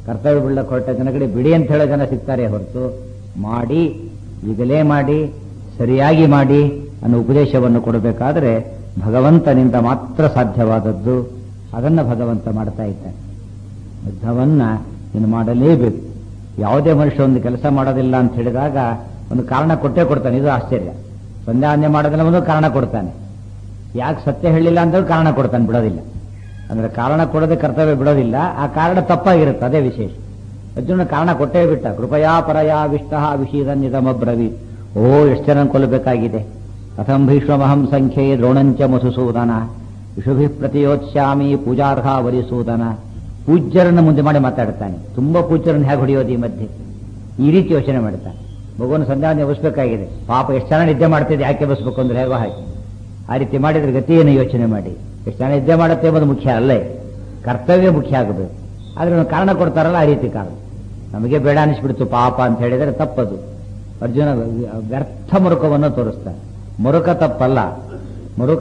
ಕರ್ತವ್ಯ ಬಿಡಕ್ಕೆ ಹೊರಟ ಜನಗಡೆ ಬಿಡಿ ಅಂತ ಹೇಳೋ ಜನ ಸಿಗ್ತಾರೆ ಹೊರತು ಮಾಡಿ ಈಗಲೇ ಮಾಡಿ ಸರಿಯಾಗಿ ಮಾಡಿ ಅನ್ನೋ ಉಪದೇಶವನ್ನು ಕೊಡಬೇಕಾದ್ರೆ ಭಗವಂತನಿಂದ ಮಾತ್ರ ಸಾಧ್ಯವಾದದ್ದು ಅದನ್ನು ಭಗವಂತ ಮಾಡ್ತಾ ಇದ್ದಾನೆ ಯುದ್ಧವನ್ನ ನೀನು ಮಾಡಲೇಬೇಕು ಯಾವುದೇ ಮನುಷ್ಯ ಒಂದು ಕೆಲಸ ಮಾಡೋದಿಲ್ಲ ಅಂತ ಹೇಳಿದಾಗ ಒಂದು ಕಾರಣ ಕೊಟ್ಟೇ ಕೊಡ್ತಾನೆ ಇದು ಆಶ್ಚರ್ಯ ಸಂಧ್ಯಾವಂದನೆ ಮಾಡೋದಿಲ್ಲ ಒಂದು ಕಾರಣ ಕೊಡ್ತಾನೆ ಯಾಕೆ ಸತ್ಯ ಹೇಳಿಲ್ಲ ಅಂತ ಕಾರಣ ಕೊಡ್ತಾನೆ ಬಿಡೋದಿಲ್ಲ ಅಂದ್ರೆ ಕಾರಣ ಕೊಡದೆ ಕರ್ತವ್ಯ ಬಿಡೋದಿಲ್ಲ ಆ ಕಾರಣ ತಪ್ಪಾಗಿರುತ್ತೆ ಅದೇ ವಿಶೇಷ ಅರ್ಜುನ ಕಾರಣ ಕೊಟ್ಟೇ ಬಿಟ್ಟ ಕೃಪಯಾ ಪರಯಾ ವಿಷ್ಟ ವಿಷೀದ ನಿಗಮಬ್ರವಿ ಓ ಎಷ್ಟು ಜನ ಕೊಲ್ಲಬೇಕಾಗಿದೆ ಕಥಂ ಭೀಷ್ಮಹಂ ಸಂಖ್ಯೆ ದ್ರೋಣಂಚ ಮಧುಸೂದನ ವಿಷುಭಿ ಪ್ರತಿಯೋತ್ಸ್ಯಾಮಿ ಪೂಜಾರ್ಹ ವರಿಸೂದನ ಪೂಜ್ಯರನ್ನು ಮುಂದೆ ಮಾಡಿ ಮಾತಾಡ್ತಾನೆ ತುಂಬಾ ಪೂಜ್ಯರನ್ನು ಹೇಗೆ ಹೊಡೆಯೋದು ಈ ಮಧ್ಯೆ ಈ ರೀತಿ ಯೋಚನೆ ಮಾಡ್ತಾನೆ ಮಗುವನ್ನು ಸಂಧ್ಯಾವಂದನೆ ಎಬ್ಬಿಸ್ಬೇಕಾಗಿದೆ ಪಾಪ ಎಷ್ಟು ಜನ ನಿದ್ದೆ ಮಾಡ್ತಿದ್ದೆ ಯಾಕೆ ಎಬ್ಬಿಸ್ಬೇಕು ಅಂದ್ರೆ ಹೇಗೋ ಹಾಗೆ ಆ ರೀತಿ ಮಾಡಿದ್ರೆ ಗತಿಯನ್ನು ಯೋಚನೆ ಮಾಡಿ ಎಷ್ಟು ಜನ ನಿದ್ದೆ ಮಾಡುತ್ತೆ ಎಂಬುದು ಮುಖ್ಯ ಅಲ್ಲೇ ಕರ್ತವ್ಯ ಮುಖ್ಯ ಆಗಬೇಕು ಆದ್ರೆ ಒಂದು ಕಾರಣ ಕೊಡ್ತಾರಲ್ಲ ಆ ರೀತಿ ಕಾರಣ ನಮಗೆ ಬೇಡ ಅನಿಸ್ಬಿಡ್ತು ಪಾಪ ಅಂತ ಹೇಳಿದರೆ ತಪ್ಪದು ಅರ್ಜುನ ವ್ಯರ್ಥ ಮರುಕವನ್ನು ತೋರಿಸ್ತಾನೆ ಮರುಕ ತಪ್ಪಲ್ಲ ಮರುಕ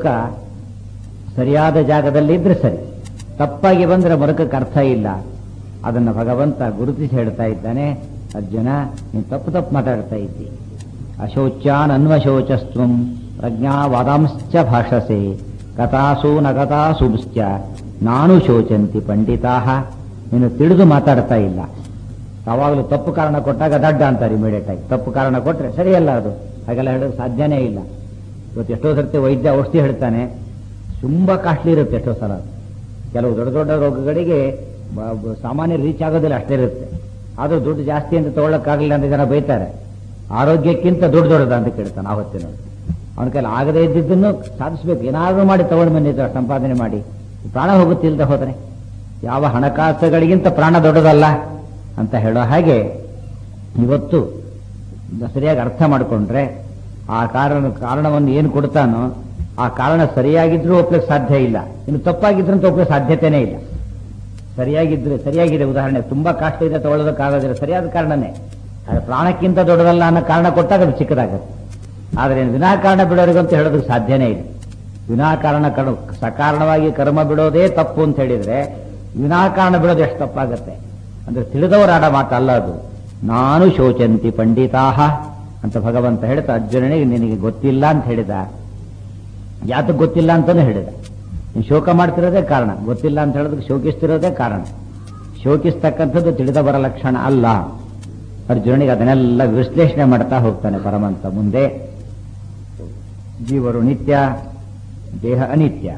ಸರಿಯಾದ ಜಾಗದಲ್ಲಿ ಇದ್ರೆ ಸರಿ ತಪ್ಪಾಗಿ ಬಂದ್ರೆ ಮರುಕಕ್ಕೆ ಅರ್ಥ ಇಲ್ಲ ಅದನ್ನು ಭಗವಂತ ಗುರುತಿಸಿ ಹೇಳ್ತಾ ಇದ್ದಾನೆ ಅರ್ಜುನ ನೀನು ತಪ್ಪು ತಪ್ಪು ಮಾತಾಡ್ತಾ ಇದ್ದಿ ಅಶೌಚಾನ್ ಅನ್ವಶೋಚಸ್ತ್ವಂ ಪ್ರಜ್ಞಾವಾದಾಂಶ್ಚ ಭಾಷಸೆ ಕಥಾಸು ನಗತಾಸುಂಶ್ಚ ನಾನು ಶೋಚಂತಿ ಪಂಡಿತಾಹ ನೀನು ತಿಳಿದು ಮಾತಾಡ್ತಾ ಇಲ್ಲ ಯಾವಾಗಲೂ ತಪ್ಪು ಕಾರಣ ಕೊಟ್ಟಾಗ ದಡ್ಡ ಅಂತಾರೆ ಇಮಿಡಿಯೇಟ್ ಆಗಿ ತಪ್ಪು ಕಾರಣ ಕೊಟ್ರೆ ಸರಿಯಲ್ಲ ಅದು ಹಾಗೆಲ್ಲ ಹೇಳೋದು ಸಾಧ್ಯನೇ ಇಲ್ಲ ಇವತ್ತು ಎಷ್ಟೋ ಸರ್ತಿ ವೈದ್ಯ ಔಷಧಿ ಹೇಳ್ತಾನೆ ತುಂಬಾ ಕಾಸ್ಟ್ಲಿ ಇರುತ್ತೆ ಎಷ್ಟೋ ಸಲ ಅದು. ಕೆಲವು ದೊಡ್ಡ ದೊಡ್ಡ ರೋಗಗಳಿಗೆ ಬ- ಬ- ಸಾಮಾನ್ಯ ರೀಚ್ ಆಗೋದಿಲ್ಲ ಅಷ್ಟೇ ಇರುತ್ತೆ ಆದ್ರೂ ದುಡ್ಡು ಜಾಸ್ತಿ ಅಂತ ತಗೊಳ್ಳಕ್ಕಾಗಲಿಲ್ಲ ಅಂತ ಜನ ಬೈತಾರೆ ಆರೋಗ್ಯಕ್ಕಿಂತ ದುಡ್ಡು ದೊಡ್ಡದ ಅಂತ ಕೇಳ್ತಾನೆ ಆವತ್ತಿನ ಅವನ ಕೈಲಿ ಆಗದೇ ಇದ್ದಿದ್ದನ್ನು ಸಾಧಿಸ್ಬೇಕು ಏನಾದರೂ ಮಾಡಿ ತಗೊಂಡು ಬಂದಿದ್ದು ಸಂಪಾದನೆ ಮಾಡಿ ಪ್ರಾಣ ಹೋಗುತ್ತಿಲ್ಲದೆ ಹೋದರೆ ಯಾವ ಹಣಕಾಸುಗಳಿಗಿಂತ ಪ್ರಾಣ ದೊಡ್ಡದಲ್ಲ ಅಂತ ಹೇಳೋ ಹಾಗೆ ಇವತ್ತು ಸರಿಯಾಗಿ ಅರ್ಥ ಮಾಡಿಕೊಂಡ್ರೆ ಆ ಕಾರಣ ಕಾರಣವನ್ನು ಏನು ಕೊಡ್ತಾನೋ ಆ ಕಾರಣ ಸರಿಯಾಗಿದ್ರೂ ಒಪ್ಲಿಕ್ಕೆ ಸಾಧ್ಯ ಇಲ್ಲ ಇನ್ನು ತಪ್ಪಾಗಿದ್ರಂತ ಒಪ್ಲಿಕ್ಕೆ ಸಾಧ್ಯತೆನೇ ಇಲ್ಲ ಸರಿಯಾಗಿದ್ರೆ ಸರಿಯಾಗಿದೆ ಉದಾಹರಣೆ ತುಂಬಾ ಕಾಸ್ಟ್ ಇದೆ ತಗೊಳ್ಳೋದಕ್ಕಾಗೋದಿಲ್ಲ ಸರಿಯಾದ ಕಾರಣನೇ ಆದ್ರೆ ಪ್ರಾಣಕ್ಕಿಂತ ದೊಡ್ಡದಲ್ಲ ಅನ್ನೋ ಕಾರಣ ಕೊಟ್ಟಾಗ ಅದು ಚಿಕ್ಕದಾಗುತ್ತೆ ಆದ್ರೆ ವಿನಾಕಾರಣ ಬಿಡೋರಿಗಂತ ಹೇಳೋದಕ್ಕೆ ಸಾಧ್ಯನೇ ಇಲ್ಲ ವಿನಾಕಾರಣ ಕಡು ಸಕಾರಣವಾಗಿ ಕರ್ಮ ಬಿಡೋದೇ ತಪ್ಪು ಅಂತ ಹೇಳಿದ್ರೆ ವಿನಾಕಾರಣ ಬಿಡೋದು ಎಷ್ಟು ತಪ್ಪಾಗತ್ತೆ ಅಂದ್ರೆ ತಿಳಿದವರಾಡ ಮಾತಲ್ಲ ಅದು ನಾನು ಶೋಚಂತಿ ಪಂಡಿತಾಹ ಅಂತ ಭಗವಂತ ಹೇಳ್ತಾ ಅರ್ಜುನನಿಗೆ ನಿನಗೆ ಗೊತ್ತಿಲ್ಲ ಅಂತ ಹೇಳಿದ ಯಾತಕ್ಕೆ ಗೊತ್ತಿಲ್ಲ ಅಂತಾನು ಹೇಳಿದ ನೀನು ಶೋಕ ಮಾಡ್ತಿರೋದೇ ಕಾರಣ ಗೊತ್ತಿಲ್ಲ ಅಂತ ಹೇಳೋದಕ್ಕೆ ಶೋಕಿಸ್ತಿರೋದೇ ಕಾರಣ ಶೋಕಿಸ್ತಕ್ಕಂಥದ್ದು ತಿಳಿದವರ ಲಕ್ಷಣ ಅಲ್ಲ ಅರ್ಜುನನಿಗೆ ಅದನ್ನೆಲ್ಲ ವಿಶ್ಲೇಷಣೆ ಮಾಡ್ತಾ ಹೋಗ್ತಾನೆ ಪರಮಂತ ಮುಂದೆ ಜೀವರು ನಿತ್ಯ ದೇಹ ಅನಿತ್ಯ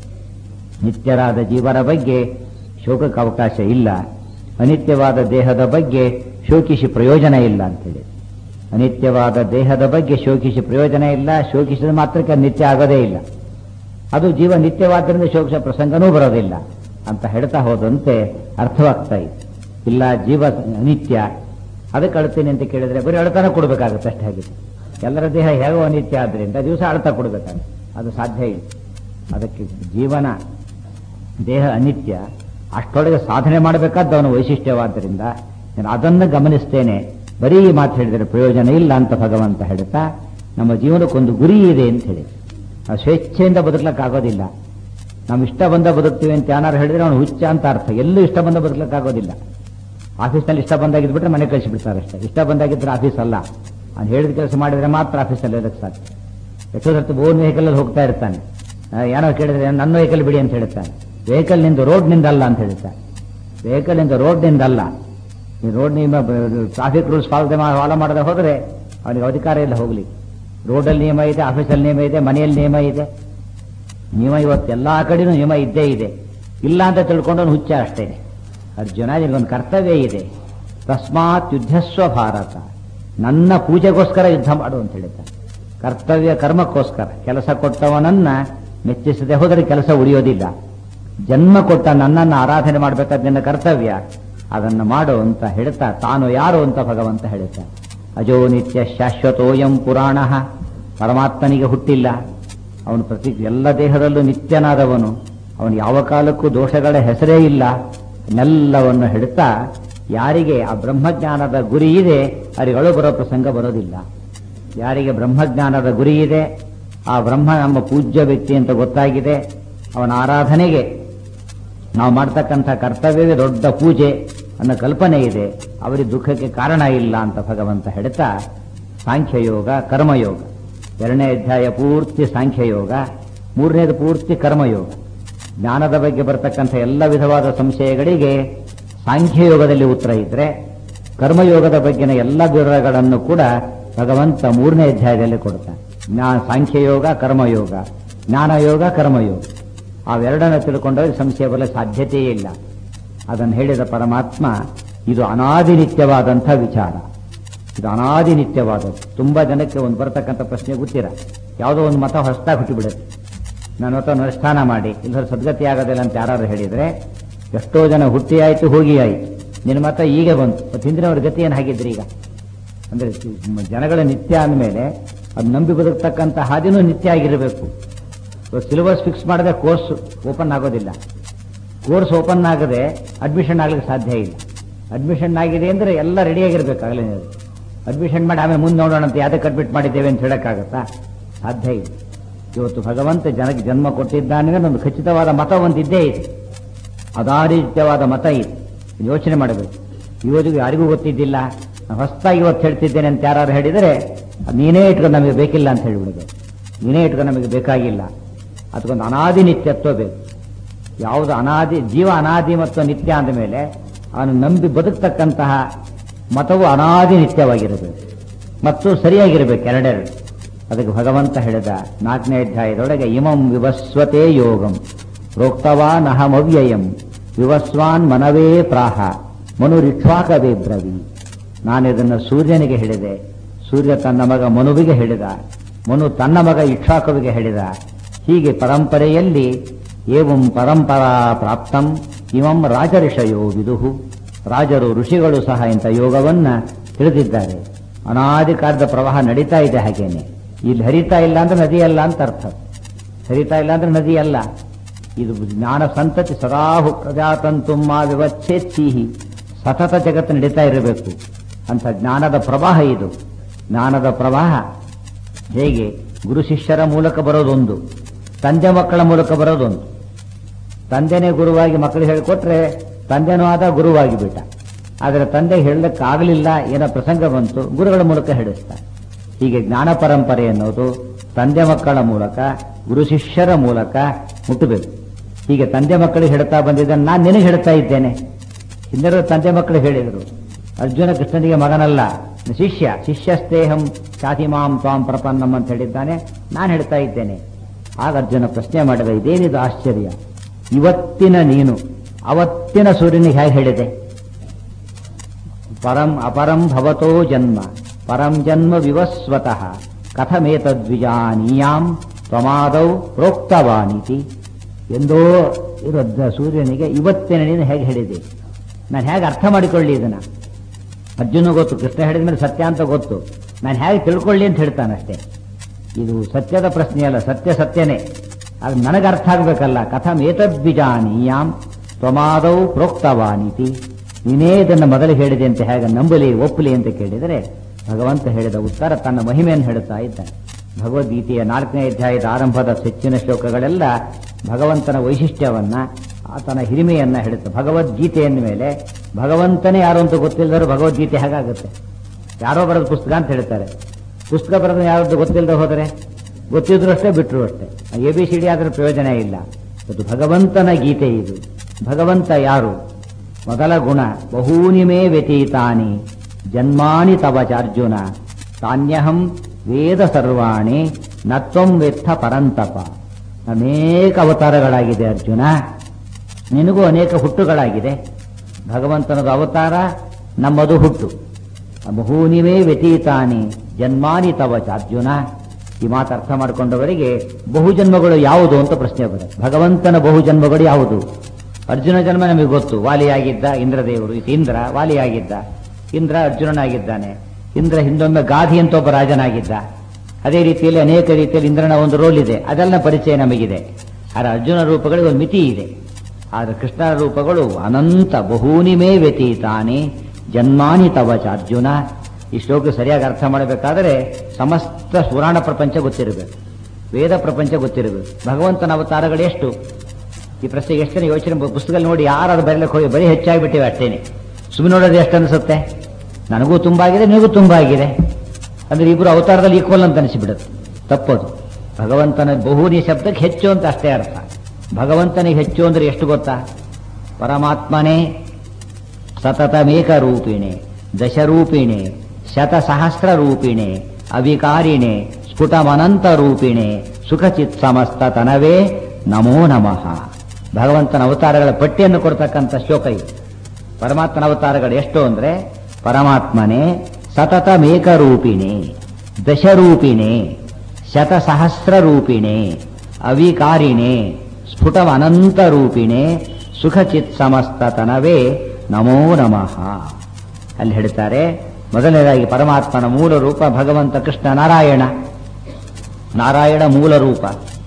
ನಿತ್ಯರಾದ ಜೀವರ ಬಗ್ಗೆ ಶೋಕಕ್ಕೆ ಅವಕಾಶ ಇಲ್ಲ ಅನಿತ್ಯವಾದ ದೇಹದ ಬಗ್ಗೆ ಶೋಕಿಸಿ ಪ್ರಯೋಜನ ಇಲ್ಲ ಅಂತೇಳಿ ಅನಿತ್ಯವಾದ ದೇಹದ ಬಗ್ಗೆ ಶೋಕಿಸಿ ಪ್ರಯೋಜನ ಇಲ್ಲ ಶೋಕಿಸಿದ ಮಾತ್ರಕ್ಕೆ ಅದು ನಿತ್ಯ ಆಗೋದೇ ಇಲ್ಲ ಅದು ಜೀವ ನಿತ್ಯವಾದ್ದರಿಂದ ಶೋಕಿಸ ಪ್ರಸಂಗನೂ ಬರೋದಿಲ್ಲ ಅಂತ ಹೇಳ್ತಾ ಹೋದಂತೆ ಅರ್ಥವಾಗ್ತಾ ಇದೆ ಇಲ್ಲ ಜೀವ ಅನಿತ್ಯ ಅದಕ್ಕೆ ಅಳ್ತೀನಿ ಅಂತ ಕೇಳಿದ್ರೆ ಬರೀ ಅಳ್ತಾನೆ ಕೊಡಬೇಕಾಗುತ್ತೆ ಅಷ್ಟೇ ಆಗಿದೆ ಎಲ್ಲರ ದೇಹ ಹೇಗೋ ಅನಿತ್ಯ ಆದ್ರಿಂದ ದಿವಸ ಅಳ್ತಾ ಕೊಡಬೇಕಾಗುತ್ತೆ ಅದು ಸಾಧ್ಯ ಇಲ್ಲ ಅದಕ್ಕೆ ಜೀವನ ದೇಹ ಅನಿತ್ಯ ಅಷ್ಟೊಳಗೆ ಸಾಧನೆ ಮಾಡಬೇಕಾದ ಅವನ ವೈಶಿಷ್ಟ್ಯವಾದ್ದರಿಂದ ನಾನು ಅದನ್ನು ಗಮನಿಸ್ತೇನೆ ಬರೀ ಈ ಮಾತು ಹೇಳಿದರೆ ಪ್ರಯೋಜನ ಇಲ್ಲ ಅಂತ ಭಗವಂತ ಹೇಳ್ತಾ ನಮ್ಮ ಜೀವನಕ್ಕೊಂದು ಗುರಿ ಇದೆ ಅಂತ ಹೇಳಿ ನಾವು ಸ್ವೇಚ್ಛೆಯಿಂದ ಬದುಕಲಿಕ್ಕಾಗೋದಿಲ್ಲ ನಾವು ಇಷ್ಟ ಬಂದ ಬದುಕ್ತೀವಿ ಅಂತ ಯಾರು ಹೇಳಿದ್ರೆ ಅವನು ಹುಚ್ಚ ಅಂತ ಅರ್ಥ ಎಲ್ಲೂ ಇಷ್ಟ ಬಂದ ಬದುಕಲಿಕ್ಕಾಗೋದಿಲ್ಲ ಆಫೀಸ್ನಲ್ಲಿ ಇಷ್ಟ ಬಂದಾಗಿದ್ಬಿಟ್ರೆ ಮನೆ ಕಳಿಸಿಬಿಡ್ತಾರೆ ಅಷ್ಟೇ ಇಷ್ಟ ಬಂದಾಗಿದ್ರೆ ಆಫೀಸ್ ಅಲ್ಲ ಅವ್ನು ಹೇಳಿದ ಕೆಲಸ ಮಾಡಿದ್ರೆ ಮಾತ್ರ ಆಫೀಸಲ್ಲಿ ಇರೋದಕ್ಕೆ ಸಾಧ್ಯ ಎಷ್ಟೋ ಸರ್ತಿ ಓನ್ ವೆಹಿಕಲ್ ಅಲ್ಲಿ ಹೋಗ್ತಾ ಇರ್ತಾನೆ ಆ, ಏನೋ ಕೇಳಿದ್ರೆ ನನ್ನ ವೆಹಿಕಲ್ ಬಿಡಿ ಅಂತ ಹೇಳ್ತಾನೆ ವೆಹಿಕಲ್ ನಿಂದು ರೋಡ್ ನಿಂದ ಅಲ್ಲ ಅಂತ ಹೇಳ್ತಾನೆ ವೆಹಿಕಲ್ ನಿಂದ ರೋಡ್ ನಿಂದ ಅಲ್ಲ ಈ ರೋಡ್ ನಿಯಮ ಟ್ರಾಫಿಕ್ ರೂಲ್ಸ್ ಫಾಲೋ ಮಾಡದೆ ಹೋದ್ರೆ ಅವನಿಗೆ ಅಧಿಕಾರ ಇಲ್ಲ ಹೋಗ್ಲಿ ರೋಡಲ್ಲಿ ನಿಯಮ ಇದೆ ಆಫೀಸಲ್ಲಿ ನಿಯಮ ಇದೆ ಮನೆಯಲ್ಲಿ ನಿಯಮ ಇದೆ ನಿಯಮ ಇವತ್ತು ಎಲ್ಲಾ ಕಡೆನೂ ನಿಯಮ ಇದ್ದೇ ಇದೆ ಇಲ್ಲ ಅಂತ ತಿಳ್ಕೊಂಡು ಅವ್ನು ಹುಚ್ಚ ಅಷ್ಟೇ ಅರ್ಜುನ ನಿನಗೊಂದು ಕರ್ತವ್ಯ ಇದೆ ತಸ್ಮಾತ್ ಯುದ್ಧಸ್ವ ಭಾರತ ನನ್ನ ಪೂಜೆಗೋಸ್ಕರ ಯುದ್ಧ ಮಾಡು ಅಂತ ಹೇಳಿದ್ದಾನೆ ಕರ್ತವ್ಯ ಕರ್ಮಕ್ಕೋಸ್ಕರ ಕೆಲಸ ಕೊಟ್ಟವನನ್ನ ಮೆಚ್ಚಿಸದೆ ಹೋದರೆ ಕೆಲಸ ಉಳಿಯೋದಿಲ್ಲ ಜನ್ಮ ಕೊಟ್ಟ ನನ್ನನ್ನು ಆರಾಧನೆ ಮಾಡಬೇಕಾದ ನಿನ್ನ ಕರ್ತವ್ಯ ಅದನ್ನು ಮಾಡು ಅಂತ ಹೇಳ್ತಾ ತಾನು ಯಾರು ಅಂತ ಭಗವಂತ ಹೇಳ್ತಾನೆ ಅಜೋ ನಿತ್ಯ ಶಾಶ್ವತೋಯಂ ಪುರಾಣ ಪರಮಾತ್ಮನಿಗೆ ಹುಟ್ಟಿಲ್ಲ ಅವನು ಪ್ರತಿ ಎಲ್ಲ ದೇಹದಲ್ಲೂ ನಿತ್ಯನಾದವನು ಅವನು ಯಾವ ಕಾಲಕ್ಕೂ ದೋಷಗಳ ಹೆಸರೇ ಇಲ್ಲ ನೆಲ್ಲವನ್ನು ಹೇಳ್ತಾ ಯಾರಿಗೆ ಆ ಬ್ರಹ್ಮಜ್ಞಾನದ ಗುರಿ ಇದೆ ಅವರಿಗಳು ಬರೋ ಪ್ರಸಂಗ ಬರೋದಿಲ್ಲ ಯಾರಿಗೆ ಬ್ರಹ್ಮಜ್ಞಾನದ ಗುರಿ ಇದೆ ಆ ಬ್ರಹ್ಮ ನಮ್ಮ ಪೂಜ್ಯ ವ್ಯಕ್ತಿ ಅಂತ ಗೊತ್ತಾಗಿದೆ ಅವನ ಆರಾಧನೆಗೆ ನಾವು ಮಾಡ್ತಕ್ಕಂಥ ಕರ್ತವ್ಯವೇ ದೊಡ್ಡ ಪೂಜೆ ಅನ್ನೋ ಕಲ್ಪನೆ ಇದೆ ಅವರಿಗೆ ದುಃಖಕ್ಕೆ ಕಾರಣ ಇಲ್ಲ ಅಂತ ಭಗವಂತ ಹೇಳ್ತಾ ಸಾಂಖ್ಯಯೋಗ ಕರ್ಮಯೋಗ ಎರಡನೇ ಅಧ್ಯಾಯ ಪೂರ್ತಿ ಸಾಂಖ್ಯಯೋಗ ಮೂರನೇದು ಪೂರ್ತಿ ಕರ್ಮಯೋಗ ಜ್ಞಾನದ ಬಗ್ಗೆ ಬರತಕ್ಕಂಥ ಎಲ್ಲ ವಿಧವಾದ ಸಂಶಯಗಳಿಗೆ ಸಾಂಖ್ಯಯೋಗದಲ್ಲಿ ಉತ್ತರ ಇದ್ರೆ ಕರ್ಮಯೋಗದ ಬಗ್ಗೆನ ಎಲ್ಲ ವಿವರಗಳನ್ನು ಕೂಡ ಭಗವಂತ ಮೂರನೇ ಅಧ್ಯಾಯದಲ್ಲಿ ಕೊಡ್ತಾನೆ ಜ್ಞಾನ ಸಾಂಖ್ಯಯೋಗ ಕರ್ಮಯೋಗ ಜ್ಞಾನಯೋಗ ಕರ್ಮಯೋಗ ಅವೆರಡನ್ನು ತಿಳ್ಕೊಂಡಾಗ ಸಂಶಯ ಬರಲು ಸಾಧ್ಯತೆಯೇ ಇಲ್ಲ ಅದನ್ನು ಹೇಳಿದ ಪರಮಾತ್ಮ ಇದು ಅನಾದಿನಿತ್ಯವಾದಂಥ ವಿಚಾರ ಇದು ಅನಾದಿನಿತ್ಯವಾದದ್ದು ತುಂಬಾ ಜನಕ್ಕೆ ಒಂದು ಬರತಕ್ಕಂಥ ಪ್ರಶ್ನೆ ಗೊತ್ತಿರ ಯಾವುದೋ ಒಂದು ಮತ ಹೊಸದಾಗಿ ಹುಟ್ಟಿಬಿಡುತ್ತೆ ನನ್ನ ಮತ ಅನುಷ್ಠಾನ ಮಾಡಿ ಇಲ್ಲದ್ರೆ ಸದ್ಗತಿ ಆಗೋದಿಲ್ಲ ಅಂತ ಯಾರು ಹೇಳಿದ್ರೆ ಎಷ್ಟೋ ಜನ ಹುಟ್ಟಿ ಆಯ್ತು ಹೋಗಿ ಆಯ್ತು ನಿನ್ನ ಮತ ಈಗ ಬಂತು ಮತ್ತೆ ಹಿಂದಿನವ್ರ ಗತಿ ಏನು ಹಾಗಿದ್ರಿ ಈಗ ಅಂದ್ರೆ ಜನಗಳ ನಿತ್ಯ ಅಂದಮೇಲೆ ಅದು ನಂಬಿ ಬದುಕ್ತಕ್ಕಂಥ ಹಾದಿನೂ ನಿತ್ಯ ಆಗಿರಬೇಕು ಸಿಲೆಬಸ್ ಫಿಕ್ಸ್ ಮಾಡದೆ ಕೋರ್ಸ್ ಓಪನ್ ಆಗೋದಿಲ್ಲ ಕೋರ್ಸ್ ಓಪನ್ ಆಗದೆ ಅಡ್ಮಿಷನ್ ಆಗ್ಲಿಕ್ಕೆ ಸಾಧ್ಯ ಇಲ್ಲ ಅಡ್ಮಿಷನ್ ಆಗಿದೆ ಅಂದ್ರೆ ಎಲ್ಲ ರೆಡಿ ಆಗಿರ್ಬೇಕು ಆಗಲೇ ಅಡ್ಮಿಷನ್ ಮಾಡಿ ಆಮೇಲೆ ಮುಂದೆ ನೋಡೋಣ ಅಂತ ಯಾವ್ದಕ್ಕೆ ಅಡ್ಮಿಟ್ ಮಾಡಿದ್ದೇವೆ ಅಂತ ಹೇಳಕ್ಕಾಗತ್ತಾ ಸಾಧ್ಯ ಇಲ್ಲ ಇವತ್ತು ಭಗವಂತ ಜನಕ್ಕೆ ಜನ್ಮ ಕೊಟ್ಟಿದ್ದಾನೆ ಒಂದು ಖಚಿತವಾದ ಮತ ಒಂದಿದ್ದೇ ಇದೆ ಅದಾರಿತ್ಯವಾದ ಮತ ಇದೆ ಯೋಚನೆ ಮಾಡಬೇಕು ಇವತ್ತಿಗೂ ಯಾರಿಗೂ ಗೊತ್ತಿದ್ದಿಲ್ಲ ನಾನು ಹೊಸದಾಗಿ ಇವತ್ತು ಹೇಳ್ತಿದ್ದೇನೆ ಅಂತ ಯಾರು ಹೇಳಿದರೆ ಅದು ನೀನೇ ಇಟ್ಕೊಂಡು ನಮಗೆ ಬೇಕಿಲ್ಲ ಅಂತ ಹೇಳಿಬಿಡುದು ನೀನೇ ಇಟ್ಕೊಂಡು ನಮಗೆ ಬೇಕಾಗಿಲ್ಲ ಅದಕ್ಕೊಂದು ಅನಾದಿ ನಿತ್ಯತ್ವ ಬೇಕು ಯಾವುದು ಅನಾದಿ ಜೀವ ಅನಾದಿ ಮತ್ತು ನಿತ್ಯ ಅಂದ ಮೇಲೆ ಅವನು ನಂಬಿ ಬದುಕ್ತಕ್ಕಂತಹ ಮತವು ಅನಾದಿ ನಿತ್ಯವಾಗಿರಬೇಕು ಮತ್ತು ಸರಿಯಾಗಿರಬೇಕು ಎರಡೆರಡು ಅದಕ್ಕೆ ಭಗವಂತ ಹೇಳಿದ ನಾಲ್ಕನೇ ಅಧ್ಯಾಯದೊಳಗೆ ಇಮಂ ವಿವಸ್ವತೆ ಯೋಗಂ ಪ್ರೋಕ್ತವಾನ್ ಅಹಮವ್ಯಯಂ ವಿವಸ್ವಾನ್ ಮನವೇ ಪ್ರಾಹ ಮನುರಿಕ್ಷ್ವಾಕವೇ ಬ್ರವಿ ನಾನಿದನ್ನು ಸೂರ್ಯನಿಗೆ ಹೇಳಿದೆ ಸೂರ್ಯ ತನ್ನ ಮಗ ಮನುವಿಗೆ ಹೇಳಿದ ಮನು ತನ್ನ ಮಗ ಇಕ್ಷಾಕವಿಗೆ ಹೇಳಿದ ಹೀಗೆ ಪರಂಪರೆಯಲ್ಲಿ ಏವಂ ಪರಂಪರಾ ಪ್ರಾಪ್ತಂ ಇಮಂ ರಾಜಋಷಯೋ ವಿದುಹು ರಾಜರು ಋಷಿಗಳು ಸಹ ಇಂಥ ಯೋಗವನ್ನ ತಿಳಿದಿದ್ದಾರೆ ಅನಾದಿ ಕಾಲದ ಪ್ರವಾಹ ನಡೀತಾ ಇದೆ ಹಾಗೇನೆ ಇಲ್ಲಿ ಹರಿತಾ ಇಲ್ಲ ಅಂದ್ರೆ ನದಿ ಅಲ್ಲ ಅಂತ ಅರ್ಥ ಹರಿತಾ ಇಲ್ಲ ಅಂದ್ರೆ ನದಿ ಅಲ್ಲ ಇದು ಜ್ಞಾನ ಸಂತತಿ ಸದಾಹು ಪ್ರಜಾತಂತುಮ್ಮ ವಿವಚ್ಛೇತ್ಸೀಹಿ ಸತತ ಜಗತ್ತು ನಡೀತಾ ಇರಬೇಕು ಅಂತ ಜ್ಞಾನದ ಪ್ರವಾಹ ಇದು ಜ್ಞಾನದ ಪ್ರವಾಹ ಹೇಗೆ ಗುರು ಶಿಷ್ಯರ ಮೂಲಕ ಬರೋದೊಂದು ತಂದೆ ಮಕ್ಕಳ ಮೂಲಕ ಬರೋದೊಂದು ತಂದೆನೇ ಗುರುವಾಗಿ ಮಕ್ಕಳಿಗೆ ಹೇಳಿಕೊಟ್ರೆ ತಂದೆನೂ ಆದ ಗುರುವಾಗಿ ಬಿಟ್ಟ ಆದರೆ ತಂದೆ ಹೇಳಲಿಕ್ಕಾಗಲಿಲ್ಲ ಏನೋ ಪ್ರಸಂಗ ಬಂತು ಗುರುಗಳ ಮೂಲಕ ಹೇಳಿಸ್ತಾರೆ ಹೀಗೆ ಜ್ಞಾನ ಪರಂಪರೆ ಅನ್ನೋದು ತಂದೆ ಮಕ್ಕಳ ಮೂಲಕ ಗುರು ಶಿಷ್ಯರ ಮೂಲಕ ಮುಟ್ಟಬೇಕು ಹೀಗೆ ತಂದೆ ಮಕ್ಕಳಿಗೆ ಹೇಳ್ತಾ ಬಂದಿದ್ದನ್ನು ನಾನು ನಿನಗೆ ಹೇಳ್ತಾ ಇದ್ದೇನೆ ಹಿಂದಿರೋ ತಂದೆ ಮಕ್ಕಳು ಹೇಳಿದರು ಅರ್ಜುನ ಕೃಷ್ಣನಿಗೆ ಮಗನಲ್ಲ ಶಿಷ್ಯ ಶಿಷ್ಯಸ್ತೇಹಂ ಚಾತಿಮಾಂ ತ್ವಾಂ ಪ್ರಪನ್ನಂ ಅಂತ ಹೇಳಿದ್ದಾನೆ ನಾನು ಹೇಳ್ತಾ ಇದ್ದೇನೆ ಆಗ ಅರ್ಜುನ ಪ್ರಶ್ನೆ ಮಾಡಿದ ಇದೇನಿದು ಆಶ್ಚರ್ಯ ಇವತ್ತಿನ ನೀನು ಅವತ್ತಿನ ಸೂರ್ಯನಿಗೆ ಹೇಗೆ ಹೇಳಿದೆ ಪರಂ ಅಪರಂ ಭವತೋ ಜನ್ಮ ಪರಂ ಜನ್ಮ ವಿವಸ್ವತಃ ಕಥಮೇತದ್ವಿಜಾನೀಯಾಂ ತ್ವಮಾದೌ ಪ್ರೋಕ್ತವಾನಿತಿ ಎಂದೋ ಇರೋದ್ದ ಸೂರ್ಯನಿಗೆ ಇವತ್ತಿನ ನೀನು ಹೇಗೆ ಹೇಳಿದೆ ನಾನು ಹೇಗೆ ಅರ್ಥ ಮಾಡಿಕೊಳ್ಳಿ ಇದನ್ನ ಅರ್ಜುನ ಗೊತ್ತು ಕೃಷ್ಣ ಹೇಳಿದ ಮೇಲೆ ಸತ್ಯ ಅಂತ ಗೊತ್ತು ನಾನು ಹೇಗೆ ತಿಳ್ಕೊಳ್ಳಿ ಅಂತ ಹೇಳ್ತಾನಷ್ಟೇ ಇದು ಸತ್ಯದ ಪ್ರಶ್ನೆಯಲ್ಲ ಸತ್ಯ ಸತ್ಯನೇ ಅದು ನನಗೆ ಅರ್ಥ ಆಗ್ಬೇಕಲ್ಲ ಕಥಂ ಏತದ್ವಿಜಾನೀಯಾಂ ತ್ವಮಾದೌ ಪ್ರೋಕ್ತವಾನಿತಿ ನೀನೇ ಇದನ್ನು ಮೊದಲು ಹೇಳಿದೆ ಅಂತ ಹೇಗೆ ನಂಬಲಿ ಒಪ್ಪಲಿ ಅಂತ ಕೇಳಿದರೆ ಭಗವಂತ ಹೇಳಿದ ಉತ್ತರ ತನ್ನ ಮಹಿಮೆಯನ್ನು ಹೇಳುತ್ತಾ ಇದ್ದಾನೆ ಭಗವದ್ಗೀತೆಯ ನಾಲ್ಕನೇ ಅಧ್ಯಾಯದ ಆರಂಭದ ಹೆಚ್ಚಿನ ಶ್ಲೋಕಗಳೆಲ್ಲ ಭಗವಂತನ ವೈಶಿಷ್ಟ್ಯವನ್ನ ಆತನ ಹಿರಿಮೆಯನ್ನ ಹೇಳುತ್ತೆ ಭಗವದ್ಗೀತೆ ಅಂದ ಮೇಲೆ ಭಗವಂತನೇ ಯಾರು ಅಂತ ಗೊತ್ತಿಲ್ಲದರೂ ಭಗವದ್ಗೀತೆ ಹೇಗಾಗುತ್ತೆ ಯಾರೋ ಬರೆದ ಪುಸ್ತಕ ಅಂತ ಹೇಳ್ತಾರೆ ಪುಸ್ತಕ ಬರೆದ ಯಾರದ್ದು ಗೊತ್ತಿಲ್ಲದೆ ಹೋದರೆ ಗೊತ್ತಿದ್ರು ಅಷ್ಟೇ ಬಿಟ್ಟರು ಅಷ್ಟೇ ಎ ಬಿ ಸಿ ಡಿ ಆದ್ರೆ ಪ್ರಯೋಜನ ಇಲ್ಲ ಅದು ಭಗವಂತನ ಗೀತೆ ಇದು ಭಗವಂತ ಯಾರು ಮೊದಲ ಗುಣ ಬಹೂನಿ ಮೇ ವ್ಯತೀತಾನಿ ಜನ್ಮಾನಿ ತವ ಚಾರ್ಜುನ ತಾನ್ಯಹಂ ವೇದ ಸರ್ವಾಣಿ ನತ್ವಂ ವೆತ್ತ ಪರಂತಪ ಅನೇಕ ಅವತಾರಗಳಾಗಿದೆ ಅರ್ಜುನ ನಿನಗೂ ಅನೇಕ ಹುಟ್ಟುಗಳಾಗಿದೆ ಭಗವಂತನದು ಅವತಾರ ನಮ್ಮದು ಹುಟ್ಟು ಬಹೂನಿವೇ ವ್ಯತೀತಾನಿ ಜನ್ಮಾನಿ ತವ ಚಾರ್ಜುನ ಈ ಮಾತು ಅರ್ಥ ಮಾಡಿಕೊಂಡವರಿಗೆ ಬಹುಜನ್ಮಗಳು ಯಾವುದು ಅಂತ ಪ್ರಶ್ನೆ ಬರುತ್ತೆ ಭಗವಂತನ ಬಹುಜನ್ಮಗಳು ಯಾವುದು ಅರ್ಜುನ ಜನ್ಮ ನಮಗೆ ಗೊತ್ತು ವಾಲಿಯಾಗಿದ್ದ ಇಂದ್ರದೇವರು ಇದು ಇಂದ್ರ ವಾಲಿಯಾಗಿದ್ದ ಇಂದ್ರ ಅರ್ಜುನನಾಗಿದ್ದಾನೆ ಇಂದ್ರ ಹಿಂದೊಮ್ಮೆ ಗಾಧಿ ಅಂತ ಒಬ್ಬ ರಾಜನಾಗಿದ್ದ ಅದೇ ರೀತಿಯಲ್ಲಿ ಅನೇಕ ರೀತಿಯಲ್ಲಿ ಇಂದ್ರನ ಒಂದು ರೋಲ್ ಇದೆ ಅದೆಲ್ಲ ಪರಿಚಯ ನಮಗಿದೆ ಆದರೆ ಅರ್ಜುನ ರೂಪಗಳಿಗೆ ಒಂದು ಮಿತಿ ಇದೆ ಆದರೆ ಕೃಷ್ಣನ ರೂಪಗಳು ಅನಂತ ಬಹೂನಿಮೇ ವ್ಯತೀತಾನೆ ಜನ್ಮಾನಿ ತವ ಚಾರ್ಜುನ ಈ ಶ್ಲೋಕ ಸರಿಯಾಗಿ ಅರ್ಥ ಮಾಡಬೇಕಾದರೆ ಸಮಸ್ತ ಪುರಾಣ ಪ್ರಪಂಚ ಗೊತ್ತಿರಬೇಕು ವೇದ ಪ್ರಪಂಚ ಗೊತ್ತಿರಬೇಕು ಭಗವಂತನ ಅವತಾರಗಳು ಎಷ್ಟು ಈ ಪ್ರಶ್ನೆಗೆ ಎಷ್ಟು ಜನ ಯೋಚನೆ ಪುಸ್ತಕದಲ್ಲಿ ನೋಡಿ ಯಾರು ಬರೀಲಿಕ್ಕೆ ಹೋಗಿ ಬರೀ ಹೆಚ್ಚಾಗಿಬಿಟ್ಟಿವೆ ಅಷ್ಟೇನೆ ಸುಮ್ಮನೆ ನೋಡೋದು ಎಷ್ಟು ಅನಿಸುತ್ತೆ ನನಗೂ ತುಂಬ ಆಗಿದೆ ನಿನಗೂ ತುಂಬ ಆಗಿದೆ ಅಂದ್ರೆ ಇಬ್ಬರು ಅವತಾರದಲ್ಲಿ ಈಕ್ವಲ್ ಅಂತ ಅನಿಸಿಬಿಡುತ್ತೆ ತಪ್ಪದು ಭಗವಂತನ ಬಹುನಿ ಶಬ್ದಕ್ಕೆ ಹೆಚ್ಚು ಅಂತ ಅಷ್ಟೇ ಅರ್ಥ ಭಗವಂತನಿಗೆ ಹೆಚ್ಚು ಅಂದ್ರೆ ಎಷ್ಟು ಗೊತ್ತಾ ಪರಮಾತ್ಮನೇ ಸತತಮೇಕ ರೂಪಿಣೆ ದಶರೂಪಿಣೆ ಶತಸಹಸ್ರ ರೂಪಿಣೆ ಅವಿಕಾರಿಣೆ ಸ್ಫುಟಮನಂತ ರೂಪಿಣೆ ಸುಖಚಿತ್ ಸಮಸ್ತ ತನವೇ ನಮೋ ನಮಃ ಭಗವಂತನ ಅವತಾರಗಳ ಪಟ್ಟಿಯನ್ನು ಕೊಡ್ತಕ್ಕಂಥ ಶ್ಲೋಕ ಇದು ಪರಮಾತ್ಮನ ಅವತಾರಗಳು ಎಷ್ಟು ಅಂದ್ರೆ ಪರಮಾತ್ಮನೇ ಸತತಮೇಕ ರೂಪಿಣೆ ದಶರೂಪಿಣೆ ಶತಸಹಸ್ರ ರೂಪಿಣೆ ಅವಿಕಾರಿಣೆ ಸ್ಫುಟಂ ಅನಂತ ರೂಪಿಣೆ ಸುಖಚಿತ್ ಸಮಸ್ತ ತನವೇ ನಮೋ ನಮಃ ಅಲ್ಲಿ ಹೇಳ್ತಾರೆ ಮೊದಲನೇದಾಗಿ ಪರಮಾತ್ಮನ ಮೂಲ ರೂಪ ಭಗವಂತ ಕೃಷ್ಣ ನಾರಾಯಣ ನಾರಾಯಣ ಮೂಲ ರೂಪ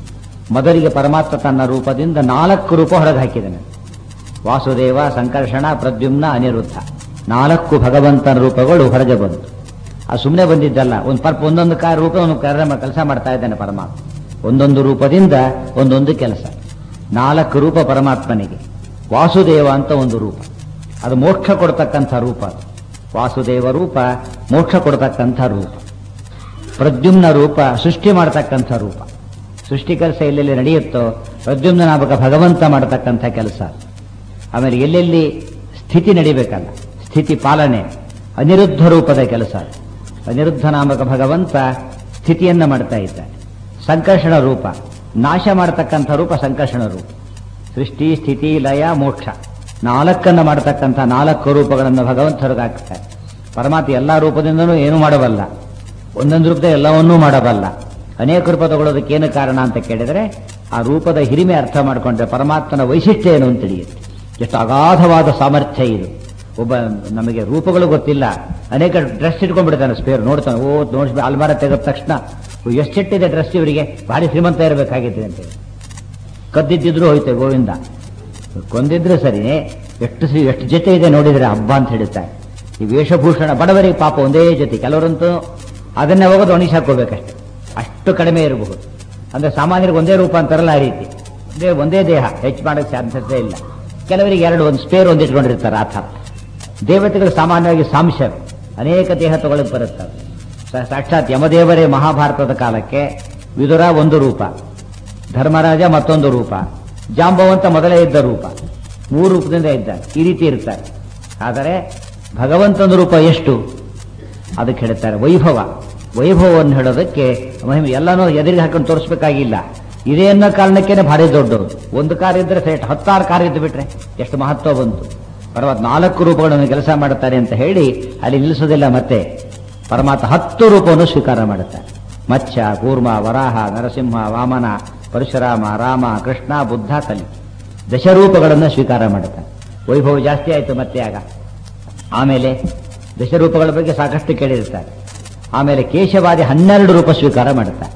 ಮೊದಲಿಗೆ ಪರಮಾತ್ಮ ತನ್ನ ರೂಪದಿಂದ ನಾಲ್ಕು ರೂಪ ಹೊರಗೆ ಹಾಕಿದ್ದಾನೆ ವಾಸುದೇವ ಸಂಕರ್ಷಣ ಪ್ರದ್ಯುಮ್ನ ಅನಿರುದ್ಧ ನಾಲ್ಕು ಭಗವಂತನ ರೂಪಗಳು ಹೊರಗೆ ಬಂತು ಆ ಸುಮ್ಮನೆ ಬಂದಿದ್ದಲ್ಲ ಒಂದು ಪರ್ಪ ಒಂದೊಂದು ಕಾರ ರೂಪ ಒಂದು ಕೆಲಸ ಮಾಡ್ತಾ ಇದ್ದಾನೆ ಪರಮಾತ್ಮ ಒಂದೊಂದು ರೂಪದಿಂದ ಒಂದೊಂದು ಕೆಲಸ ನಾಲ್ಕು ರೂಪ ಪರಮಾತ್ಮನಿಗೆ ವಾಸುದೇವ ಅಂತ ಒಂದು ರೂಪ ಅದು ಮೋಕ್ಷ ಕೊಡ್ತಕ್ಕಂಥ ರೂಪ ಅದು ವಾಸುದೇವ ರೂಪ ಮೋಕ್ಷ ಕೊಡ್ತಕ್ಕಂಥ ರೂಪ ಪ್ರದ್ಯುಮ್ನ ರೂಪ ಸೃಷ್ಟಿ ಮಾಡತಕ್ಕಂಥ ರೂಪ ಸೃಷ್ಟಿ ಕೆಲಸ ಎಲ್ಲೆಲ್ಲಿ ನಡೆಯುತ್ತೋ ಪ್ರದ್ಯುಮ್ನ ನಾಮಕ ಭಗವಂತ ಮಾಡತಕ್ಕಂಥ ಕೆಲಸ ಆಮೇಲೆ ಎಲ್ಲೆಲ್ಲಿ ಸ್ಥಿತಿ ನಡಿಬೇಕಲ್ಲ ಸ್ಥಿತಿ ಪಾಲನೆ ಅನಿರುದ್ಧ ರೂಪದ ಕೆಲಸ ಅನಿರುದ್ಧ ನಾಮಕ ಭಗವಂತ ಸ್ಥಿತಿಯನ್ನ ಮಾಡ್ತಾ ಇದ್ದಾನೆ ಸಂಕರ್ಷಣ ರೂಪ ನಾಶ ಮಾಡತಕ್ಕಂಥ ರೂಪ ಸಂಕರ್ಷಣ ರೂಪ ಸೃಷ್ಟಿ ಸ್ಥಿತಿ ಲಯ ಮೋಕ್ಷ ನಾಲ್ಕನ್ನು ಮಾಡತಕ್ಕಂಥ ನಾಲ್ಕು ರೂಪಗಳನ್ನು ಭಗವಂತ ಹೊರಗಾಕ್ತಾರೆ ಪರಮಾತ್ಮ ಎಲ್ಲಾ ರೂಪದಿಂದನೂ ಏನು ಮಾಡಬಲ್ಲ ಒಂದೊಂದು ರೂಪದ ಎಲ್ಲವನ್ನೂ ಮಾಡಬಲ್ಲ ಅನೇಕ ರೂಪ ತಗೊಳ್ಳೋದಕ್ಕೆ ಏನು ಕಾರಣ ಅಂತ ಕೇಳಿದರೆ ಆ ರೂಪದ ಹಿರಿಮೆ ಅರ್ಥ ಮಾಡಿಕೊಂಡ್ರೆ ಪರಮಾತ್ಮನ ವೈಶಿಷ್ಟ್ಯ ಏನು ಅಂತ ತಿಳಿಯುತ್ತೆ ಎಷ್ಟು ಅಗಾಧವಾದ ಸಾಮರ್ಥ್ಯ ಇದು ಒಬ್ಬ ನಮಗೆ ರೂಪಗಳು ಗೊತ್ತಿಲ್ಲ ಅನೇಕ ಡ್ರೆಸ್ ಇಟ್ಕೊಂಡ್ಬಿಡ್ತಾನೆ ಸ್ಪೇರ್ ನೋಡ್ತಾನೆ ಓ ನೋಡಿಸ್ಬಿಟ್ಟು ಅಲ್ಮಾರ ತೆಗೆದ ತಕ್ಷಣ ಎಷ್ಟಿಟ್ಟಿದೆ ಡ್ರೆಸ್ ಇವರಿಗೆ ಭಾರಿ ಶ್ರೀಮಂತ ಇರಬೇಕಾಗಿತ್ತು ಅಂತೇಳಿ ಕದ್ದಿದ್ದಿದ್ರು ಹೋಯ್ತೆ ಗೋವಿಂದ ಕೊಂದಿದ್ರೆ ಸರಿ ಎಷ್ಟು ಶ್ರೀ ಎಷ್ಟು ಜೊತೆ ಇದೆ ನೋಡಿದ್ರೆ ಹಬ್ಬ ಅಂತ ಹೇಳ್ತಾರೆ ಈ ವೇಷಭೂಷಣ ಬಡವರಿಗೆ ಪಾಪ ಒಂದೇ ಜೊತೆ ಕೆಲವರಂತೂ ಅದನ್ನೇ ಹೋಗೋದು ಒಣಗಿಸಿ ಹಾಕೋಬೇಕಷ್ಟೆ ಅಷ್ಟು ಕಡಿಮೆ ಇರಬಹುದು ಅಂದ್ರೆ ಸಾಮಾನ್ಯರಿಗೆ ಒಂದೇ ರೂಪ ಅಂತಾರಲ್ಲ ಆ ರೀತಿ ಒಂದೇ ಒಂದೇ ದೇಹ ಹೆಚ್ಚು ಮಾಡೋಕ್ಕೆ ಸಾಧ್ಯತೆ ಇಲ್ಲ ಕೆಲವರಿಗೆ ಎರಡು ಒಂದು ಸ್ಪೇರ್ ಒಂದು ಇಟ್ಕೊಂಡಿರ್ತಾರೆ ಆ ಥರ ದೇವತೆಗಳು ಸಾಮಾನ್ಯವಾಗಿ ಸಾಂಶ ಅನೇಕ ದೇಹ ತಗೊಳ್ಳಕ್ಕೆ ಬರುತ್ತವೆ ಸಾ- ಸಾಕ್ಷಾತ್ ಯಮದೇವರೇ ಮಹಾಭಾರತದ ಕಾಲಕ್ಕೆ ವಿದುರ ಒಂದು ರೂಪ ಧರ್ಮರಾಜ ಮತ್ತೊಂದು ರೂಪ ಜಾಂಬವಂತ ಮೊದಲೇ ಇದ್ದ ರೂಪ ಮೂರು ರೂಪದಿಂದ ಇದ್ದಾರೆ ಈ ರೀತಿ ಇರ್ತಾರೆ ಆದರೆ ಭಗವಂತನ ರೂಪ ಎಷ್ಟು ಅದಕ್ಕೆ ಹೇಳ್ತಾರೆ ವೈಭವ ವೈಭವವನ್ನು ಹೇಳೋದಕ್ಕೆ ಮಹಿಮೆ ಎಲ್ಲನೂ ಎದುರಿಗೆ ಹಾಕೊಂಡು ತೋರಿಸ್ಬೇಕಾಗಿಲ್ಲ ಇದೇ ಅನ್ನೋ ಕಾರಣಕ್ಕೇನೆ ಭಾರಿ ದೊಡ್ಡವರು ಒಂದು ಕಾರ್ ಇದ್ರೆ ಸೆಟ್ ಹತ್ತಾರು ಕಾರ್ ಇದ್ದು ಬಿಟ್ರೆ ಎಷ್ಟು ಮಹತ್ವ ಬಂತು ಪರಮಾತ್ಮ ನಾಲ್ಕು ರೂಪಗಳನ್ನು ಕೆಲಸ ಮಾಡುತ್ತಾರೆ ಅಂತ ಹೇಳಿ ಅಲ್ಲಿ ನಿಲ್ಲಿಸೋದಿಲ್ಲ ಮತ್ತೆ ಪರಮಾತ್ಮ ಹತ್ತು ರೂಪವನ್ನು ಸ್ವೀಕಾರ ಮಾಡುತ್ತಾರೆ ಮತ್ಸ್ಯ ಕೂರ್ಮ ವರಾಹ ನರಸಿಂಹ ವಾಮನ ಪರಶುರಾಮ ರಾಮ ಕೃಷ್ಣ ಬುದ್ಧ ಕಲಿ ದಶರೂಪಗಳನ್ನು ಸ್ವೀಕಾರ ಮಾಡುತ್ತಾರೆ ವೈಭವ ಜಾಸ್ತಿ ಆಯಿತು ಮತ್ತೆ ಆಗ ಆಮೇಲೆ ದಶರೂಪಗಳ ಬಗ್ಗೆ ಸಾಕಷ್ಟು ಕೇಳಿರ್ತಾರೆ ಆಮೇಲೆ ಕೇಶವಾದಿ ಹನ್ನೆರಡು ರೂಪ ಸ್ವೀಕಾರ ಮಾಡುತ್ತಾರೆ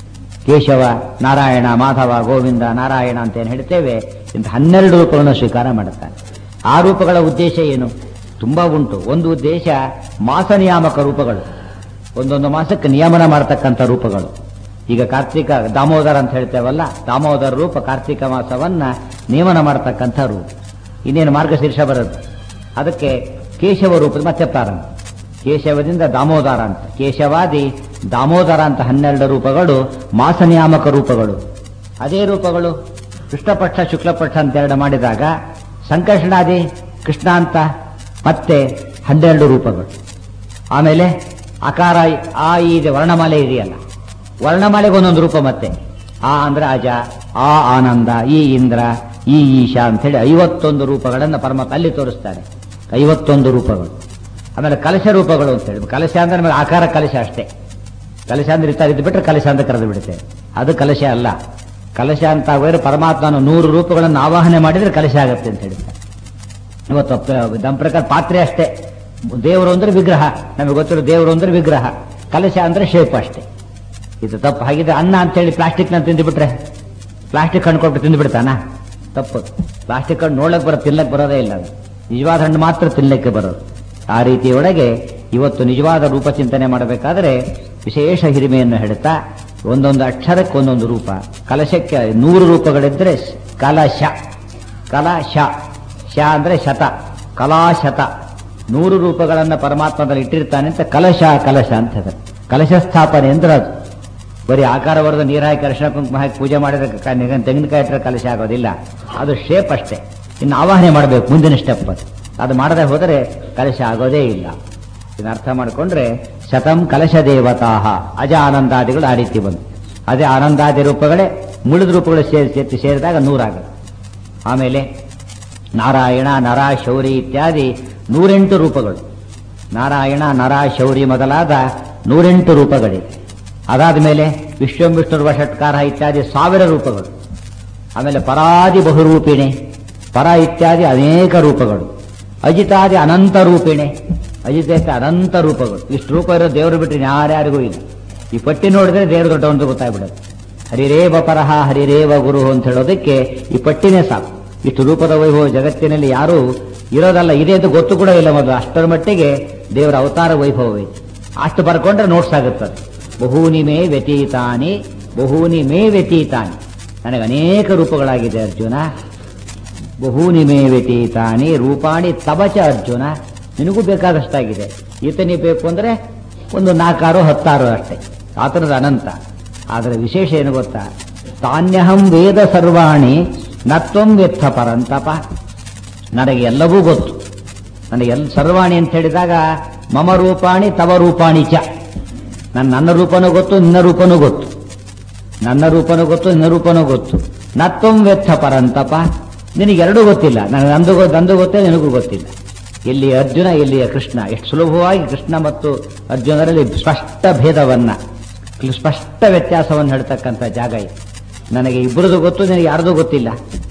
ಕೇಶವ ನಾರಾಯಣ ಮಾಧವ ಗೋವಿಂದ ನಾರಾಯಣ ಅಂತ ಏನು ಹೇಳ್ತೇವೆ ಇಂಥ ಹನ್ನೆರಡು ರೂಪಗಳನ್ನು ಸ್ವೀಕಾರ ಮಾಡುತ್ತಾರೆ ಆ ರೂಪಗಳ ಉದ್ದೇಶ ಏನು ತುಂಬಾ ಉಂಟು ಒಂದು ಉದ್ದೇಶ ಮಾಸ ನಿಯಾಮಕ ರೂಪಗಳು ಒಂದೊಂದು ಮಾಸಕ್ಕೆ ನಿಯಮನ ಮಾಡತಕ್ಕಂಥ ರೂಪಗಳು ಈಗ ಕಾರ್ತಿಕ ದಾಮೋದರ ಅಂತ ಹೇಳ್ತೇವಲ್ಲ ದಾಮೋದರ ರೂಪ ಕಾರ್ತಿಕ ಮಾಸವನ್ನ ನಿಯಮನ ಮಾಡತಕ್ಕಂಥ ರೂಪ ಇನ್ನೇನು ಮಾರ್ಗಶೀರ್ಷ ಬರುತ್ತೆ ಅದಕ್ಕೆ ಕೇಶವ ರೂಪದ ಮತ್ತೆ ಪ್ರಾರಂಭ ಕೇಶವದಿಂದ ದಾಮೋದರ ಅಂತ ಕೇಶವಾದಿ ದಾಮೋದರ ಅಂತ ಹನ್ನೆರಡು ರೂಪಗಳು ಮಾಸ ನಿಯಾಮಕ ರೂಪಗಳು ಅದೇ ರೂಪಗಳು ಕೃಷ್ಣಪಕ್ಷ ಶುಕ್ಲಪಕ್ಷ ಅಂತ ಎರಡು ಮಾಡಿದಾಗ ಸಂಕರ್ಷಣಾದಿ ಕೃಷ್ಣ ಅಂತ ಮತ್ತೆ ಹನ್ನೆರಡು ರೂಪಗಳು ಆಮೇಲೆ ಅಕಾರ ಆ ಈ ಇದೆ ವರ್ಣಮಾಲೆ ಇದೆಯಲ್ಲ ವರ್ಣಮಾಲೆಗೆ ಒಂದೊಂದು ರೂಪ ಮತ್ತೆ ಆ ಅಂದ್ರೆ ಅಜ ಆ ಆನಂದ ಈ ಇಂದ್ರ ಈ ಈಶಾ ಅಂತ ಹೇಳಿ ಐವತ್ತೊಂದು ರೂಪಗಳನ್ನು ಪರಮಾತ್ಮ ಅಲ್ಲಿ ತೋರಿಸ್ತಾರೆ ಐವತ್ತೊಂದು ರೂಪಗಳು ಆಮೇಲೆ ಕಲಶ ರೂಪಗಳು ಅಂತ ಹೇಳಿ ಕಲಶ ಅಂದ್ರೆ ನಮಗೆ ಆಕಾರ ಕಲಶ ಅಷ್ಟೇ ಕಲಶ ಅಂದ್ರೆ ಇರ್ತಾ ಇದ್ದು ಬಿಟ್ರೆ ಕಲಶ ಅಂತ ಕರೆದು ಬಿಡುತ್ತೆ ಅದು ಕಲಶ ಅಲ್ಲ ಕಲಶ ಅಂತ ಆಗೋದ್ರೆ ಪರಮಾತ್ಮನ ನೂರು ರೂಪಗಳನ್ನು ಆವಾಹನೆ ಮಾಡಿದ್ರೆ ಕಲಶ ಆಗುತ್ತೆ ಅಂತ ಹೇಳ್ತಾರೆ ಇವತ್ತು ಪ- ನಮ್ಮ ಪ್ರಕಾರ ಪಾತ್ರೆ ಅಷ್ಟೇ ದೇವರು ಅಂದ್ರೆ ವಿಗ್ರಹ ನಮಗೆ ಗೊತ್ತಿರೋ ದೇವರು ಅಂದ್ರೆ ವಿಗ್ರಹ ಕಲಶ ಅಂದ್ರೆ ಶೇಪ್ ಅಷ್ಟೇ ಇದು ತಪ್ಪು ಹಾಗಿದ್ರೆ ಅನ್ನ ಅಂತ ಹೇಳಿ ಪ್ಲಾಸ್ಟಿಕ್ನ ತಿಂದುಬಿಟ್ರೆ ಪ್ಲಾಸ್ಟಿಕ್ ಹಣ್ಣು ಕೊಟ್ಟು ತಿಂದುಬಿಡ್ತಾನ ತಪ್ಪು ಪ್ಲಾಸ್ಟಿಕ್ ಹಣ್ಣು ನೋಡಕ್ ಬರೋ ತಿನ್ನಕ್ ಬರೋದೇ ಇಲ್ಲ ಅದು ನಿಜವಾದ ಹಣ್ಣು ಮಾತ್ರ ತಿನ್ನಲಿಕ್ಕೆ ಬರೋದು ಆ ರೀತಿಯೊಳಗೆ ಇವತ್ತು ನಿಜವಾದ ರೂಪ ಚಿಂತನೆ ಮಾಡಬೇಕಾದ್ರೆ ವಿಶೇಷ ಹಿರಿಮೆಯನ್ನು ಹೇಳ್ತಾ ಒಂದೊಂದು ಅಕ್ಷರಕ್ಕೆ ಒಂದೊಂದು ರೂಪ ಕಲಶಕ್ಕೆ ನೂರು ರೂಪಗಳಿದ್ರೆ ಕಲಶ ಕಲಶ ಶ ಅಂದ್ರೆ ಶತ ಕಲಾಶತ ನೂರು ರೂಪಗಳನ್ನು ಪರಮಾತ್ಮದಲ್ಲಿ ಇಟ್ಟಿರ್ತಾನೆ ಅಂತ ಕಲಶ ಕಲಶ ಅಂತ ಹೆಸರು ಕಲಶ ಸ್ಥಾಪನೆ ಅಂದ್ರೆ ಅದು ಬರೀ ಆಕಾರ ಬರೆದು ನೀರು ಹಾಕಿ ಅರಿಶಿನ ಕುಂಕುಮ ಹಾಕಿ ಪೂಜೆ ಮಾಡಿದ್ರೆ ಕ- ನಿಗ- ತೆಂಗಿನಕಾಯಿ ಇಟ್ಟರೆ ಕಲಶ ಆಗೋದಿಲ್ಲ ಅದು ಶೇಪ್ ಅಷ್ಟೇ ಇನ್ನು ಆವಾಹನೆ ಮಾಡಬೇಕು ಮುಂದಿನ ಸ್ಟೆಪ್ ಅದು ಅದು ಮಾಡದೆ ಹೋದರೆ ಕಲಶ ಆಗೋದೇ ಇಲ್ಲ ಇದನ್ನ ಅರ್ಥ ಮಾಡಿಕೊಂಡ್ರೆ ಶತಂ ಕಲಶ ದೇವತಾಹ ಅಜ ಆನಂದಾದಿಗಳು ಆ ರೀತಿ ಬಂದು ಅದೇ ಆನಂದಾದಿ ರೂಪಗಳೇ ಮುಳಿದ ರೂಪಗಳು ಸೇರಿ ಸೇರಿ ಸೇರಿದಾಗ ನೂರಾಗುತ್ತೆ ಆಮೇಲೆ ನಾರಾಯಣ ನರ ಶೌರಿ ಇತ್ಯಾದಿ ನೂರೆಂಟು ರೂಪಗಳು ನಾರಾಯಣ ನರ ಶೌರಿ ಮೊದಲಾದ ನೂರೆಂಟು ರೂಪಗಳಿವೆ ಅದಾದ ಮೇಲೆ ವಿಶ್ವಂಬಿಷ್ಣುರ್ವ ಷಟ್ಕಾರ ಇತ್ಯಾದಿ ಸಾವಿರ ರೂಪಗಳು ಆಮೇಲೆ ಪರಾದಿ ಬಹುರೂಪಿಣೆ ಪರ ಇತ್ಯಾದಿ ಅನೇಕ ರೂಪಗಳು ಅಜಿತಾದಿ ಅನಂತ ರೂಪಿಣೆ ಅಜಿತ ಅನಂತ ರೂಪಗಳು ಇಷ್ಟು ರೂಪ ಇರೋ ದೇವರು ಬಿಟ್ಟರೆ ಯಾರ್ಯಾರಿಗೂ ಇಲ್ಲ ಈ ಪಟ್ಟಿ ನೋಡಿದ್ರೆ ದೇವರು ದೊಡ್ಡವಂತ ಗೊತ್ತಾಗ್ಬಿಡುತ್ತೆ ಹರಿರೇವ ಪರಹ ಹರಿರೇವ ಗುರು ಅಂತ ಹೇಳೋದಕ್ಕೆ ಈ ಪಟ್ಟಿನೇ ಸಾಕು ಇಷ್ಟು ರೂಪದ ವೈಭವ ಜಗತ್ತಿನಲ್ಲಿ ಯಾರೂ ಇರೋದಲ್ಲ ಇದೆ ಅಂತ ಗೊತ್ತು ಕೂಡ ಇಲ್ಲ ಮೊದಲು ಅಷ್ಟರ ಮಟ್ಟಿಗೆ ದೇವರ ಅವತಾರ ವೈಭವವೇ ಅಷ್ಟು ಬರ್ಕೊಂಡ್ರೆ ನೋಟ್ಸ್ ಆಗುತ್ತದೆ ಬಹೂನಿ ಮೇ ವ್ಯತೀತಾನಿ ಬಹೂನಿ ಮೇ ವ್ಯತೀತಾನಿ ನನಗೆ ಅನೇಕ ರೂಪಗಳಾಗಿದೆ ಅರ್ಜುನ ಬಹೂನಿ ಮೇ ವ್ಯತೀತಾನಿ ರೂಪಾಣಿ ತಬಚ ಅರ್ಜುನ ನಿನಗೂ ಬೇಕಾದಷ್ಟಾಗಿದೆ ಈತನಿ ಬೇಕು ಅಂದ್ರೆ ಒಂದು ನಾಲ್ಕಾರು ಹತ್ತಾರು ಅಷ್ಟೇ ಆತನದ ಅನಂತ ಆದರೆ ವಿಶೇಷ ಏನು ಗೊತ್ತಾ ತಾನ್ಯಹಂ ವೇದ ಸರ್ವಾಣಿ ನತ್ವಂ ವ್ಯರ್ಥ ಪರಂತಪ ನನಗೆ ಎಲ್ಲವೂ ಗೊತ್ತು ನನಗೆ ಎಲ್ಲ ಸರ್ವಾಣಿ ಅಂತ ಹೇಳಿದಾಗ ಮಮ ರೂಪಾಣಿ ತವ ರೂಪಾಣಿ ಚ ನನ್ನ ನನ್ನ ರೂಪನೂ ಗೊತ್ತು ನಿನ್ನ ರೂಪನೂ ಗೊತ್ತು ನನ್ನ ರೂಪನೂ ಗೊತ್ತು ನಿನ್ನ ರೂಪನೂ ಗೊತ್ತು ನತ್ವಂ ವ್ಯರ್ಥ ಪರಂತಪ ನಿನಗೆರಡೂ ಗೊತ್ತಿಲ್ಲ ನನಗೆ ನಂದು ಗೊ- ನಂದು ಗೊತ್ತೇ ನಿನಗೂ ಗೊತ್ತಿಲ್ಲ ಇಲ್ಲಿ ಅರ್ಜುನ ಇಲ್ಲಿಯ ಕೃಷ್ಣ ಎಷ್ಟು ಸುಲಭವಾಗಿ ಕೃಷ್ಣ ಮತ್ತು ಅರ್ಜುನರಲ್ಲಿ ಸ್ಪಷ್ಟ ಭೇದವನ್ನ ಸ್ಪಷ್ಟ ವ್ಯತ್ಯಾಸವನ್ನು ಹೇಳ್ತಕ್ಕಂಥ ಜಾಗ ಇದು ನನಗೆ ಇಬ್ಬರದು ಗೊತ್ತು ನಿನಗೆ ಯಾರ್ದು ಗೊತ್ತಿಲ್ಲ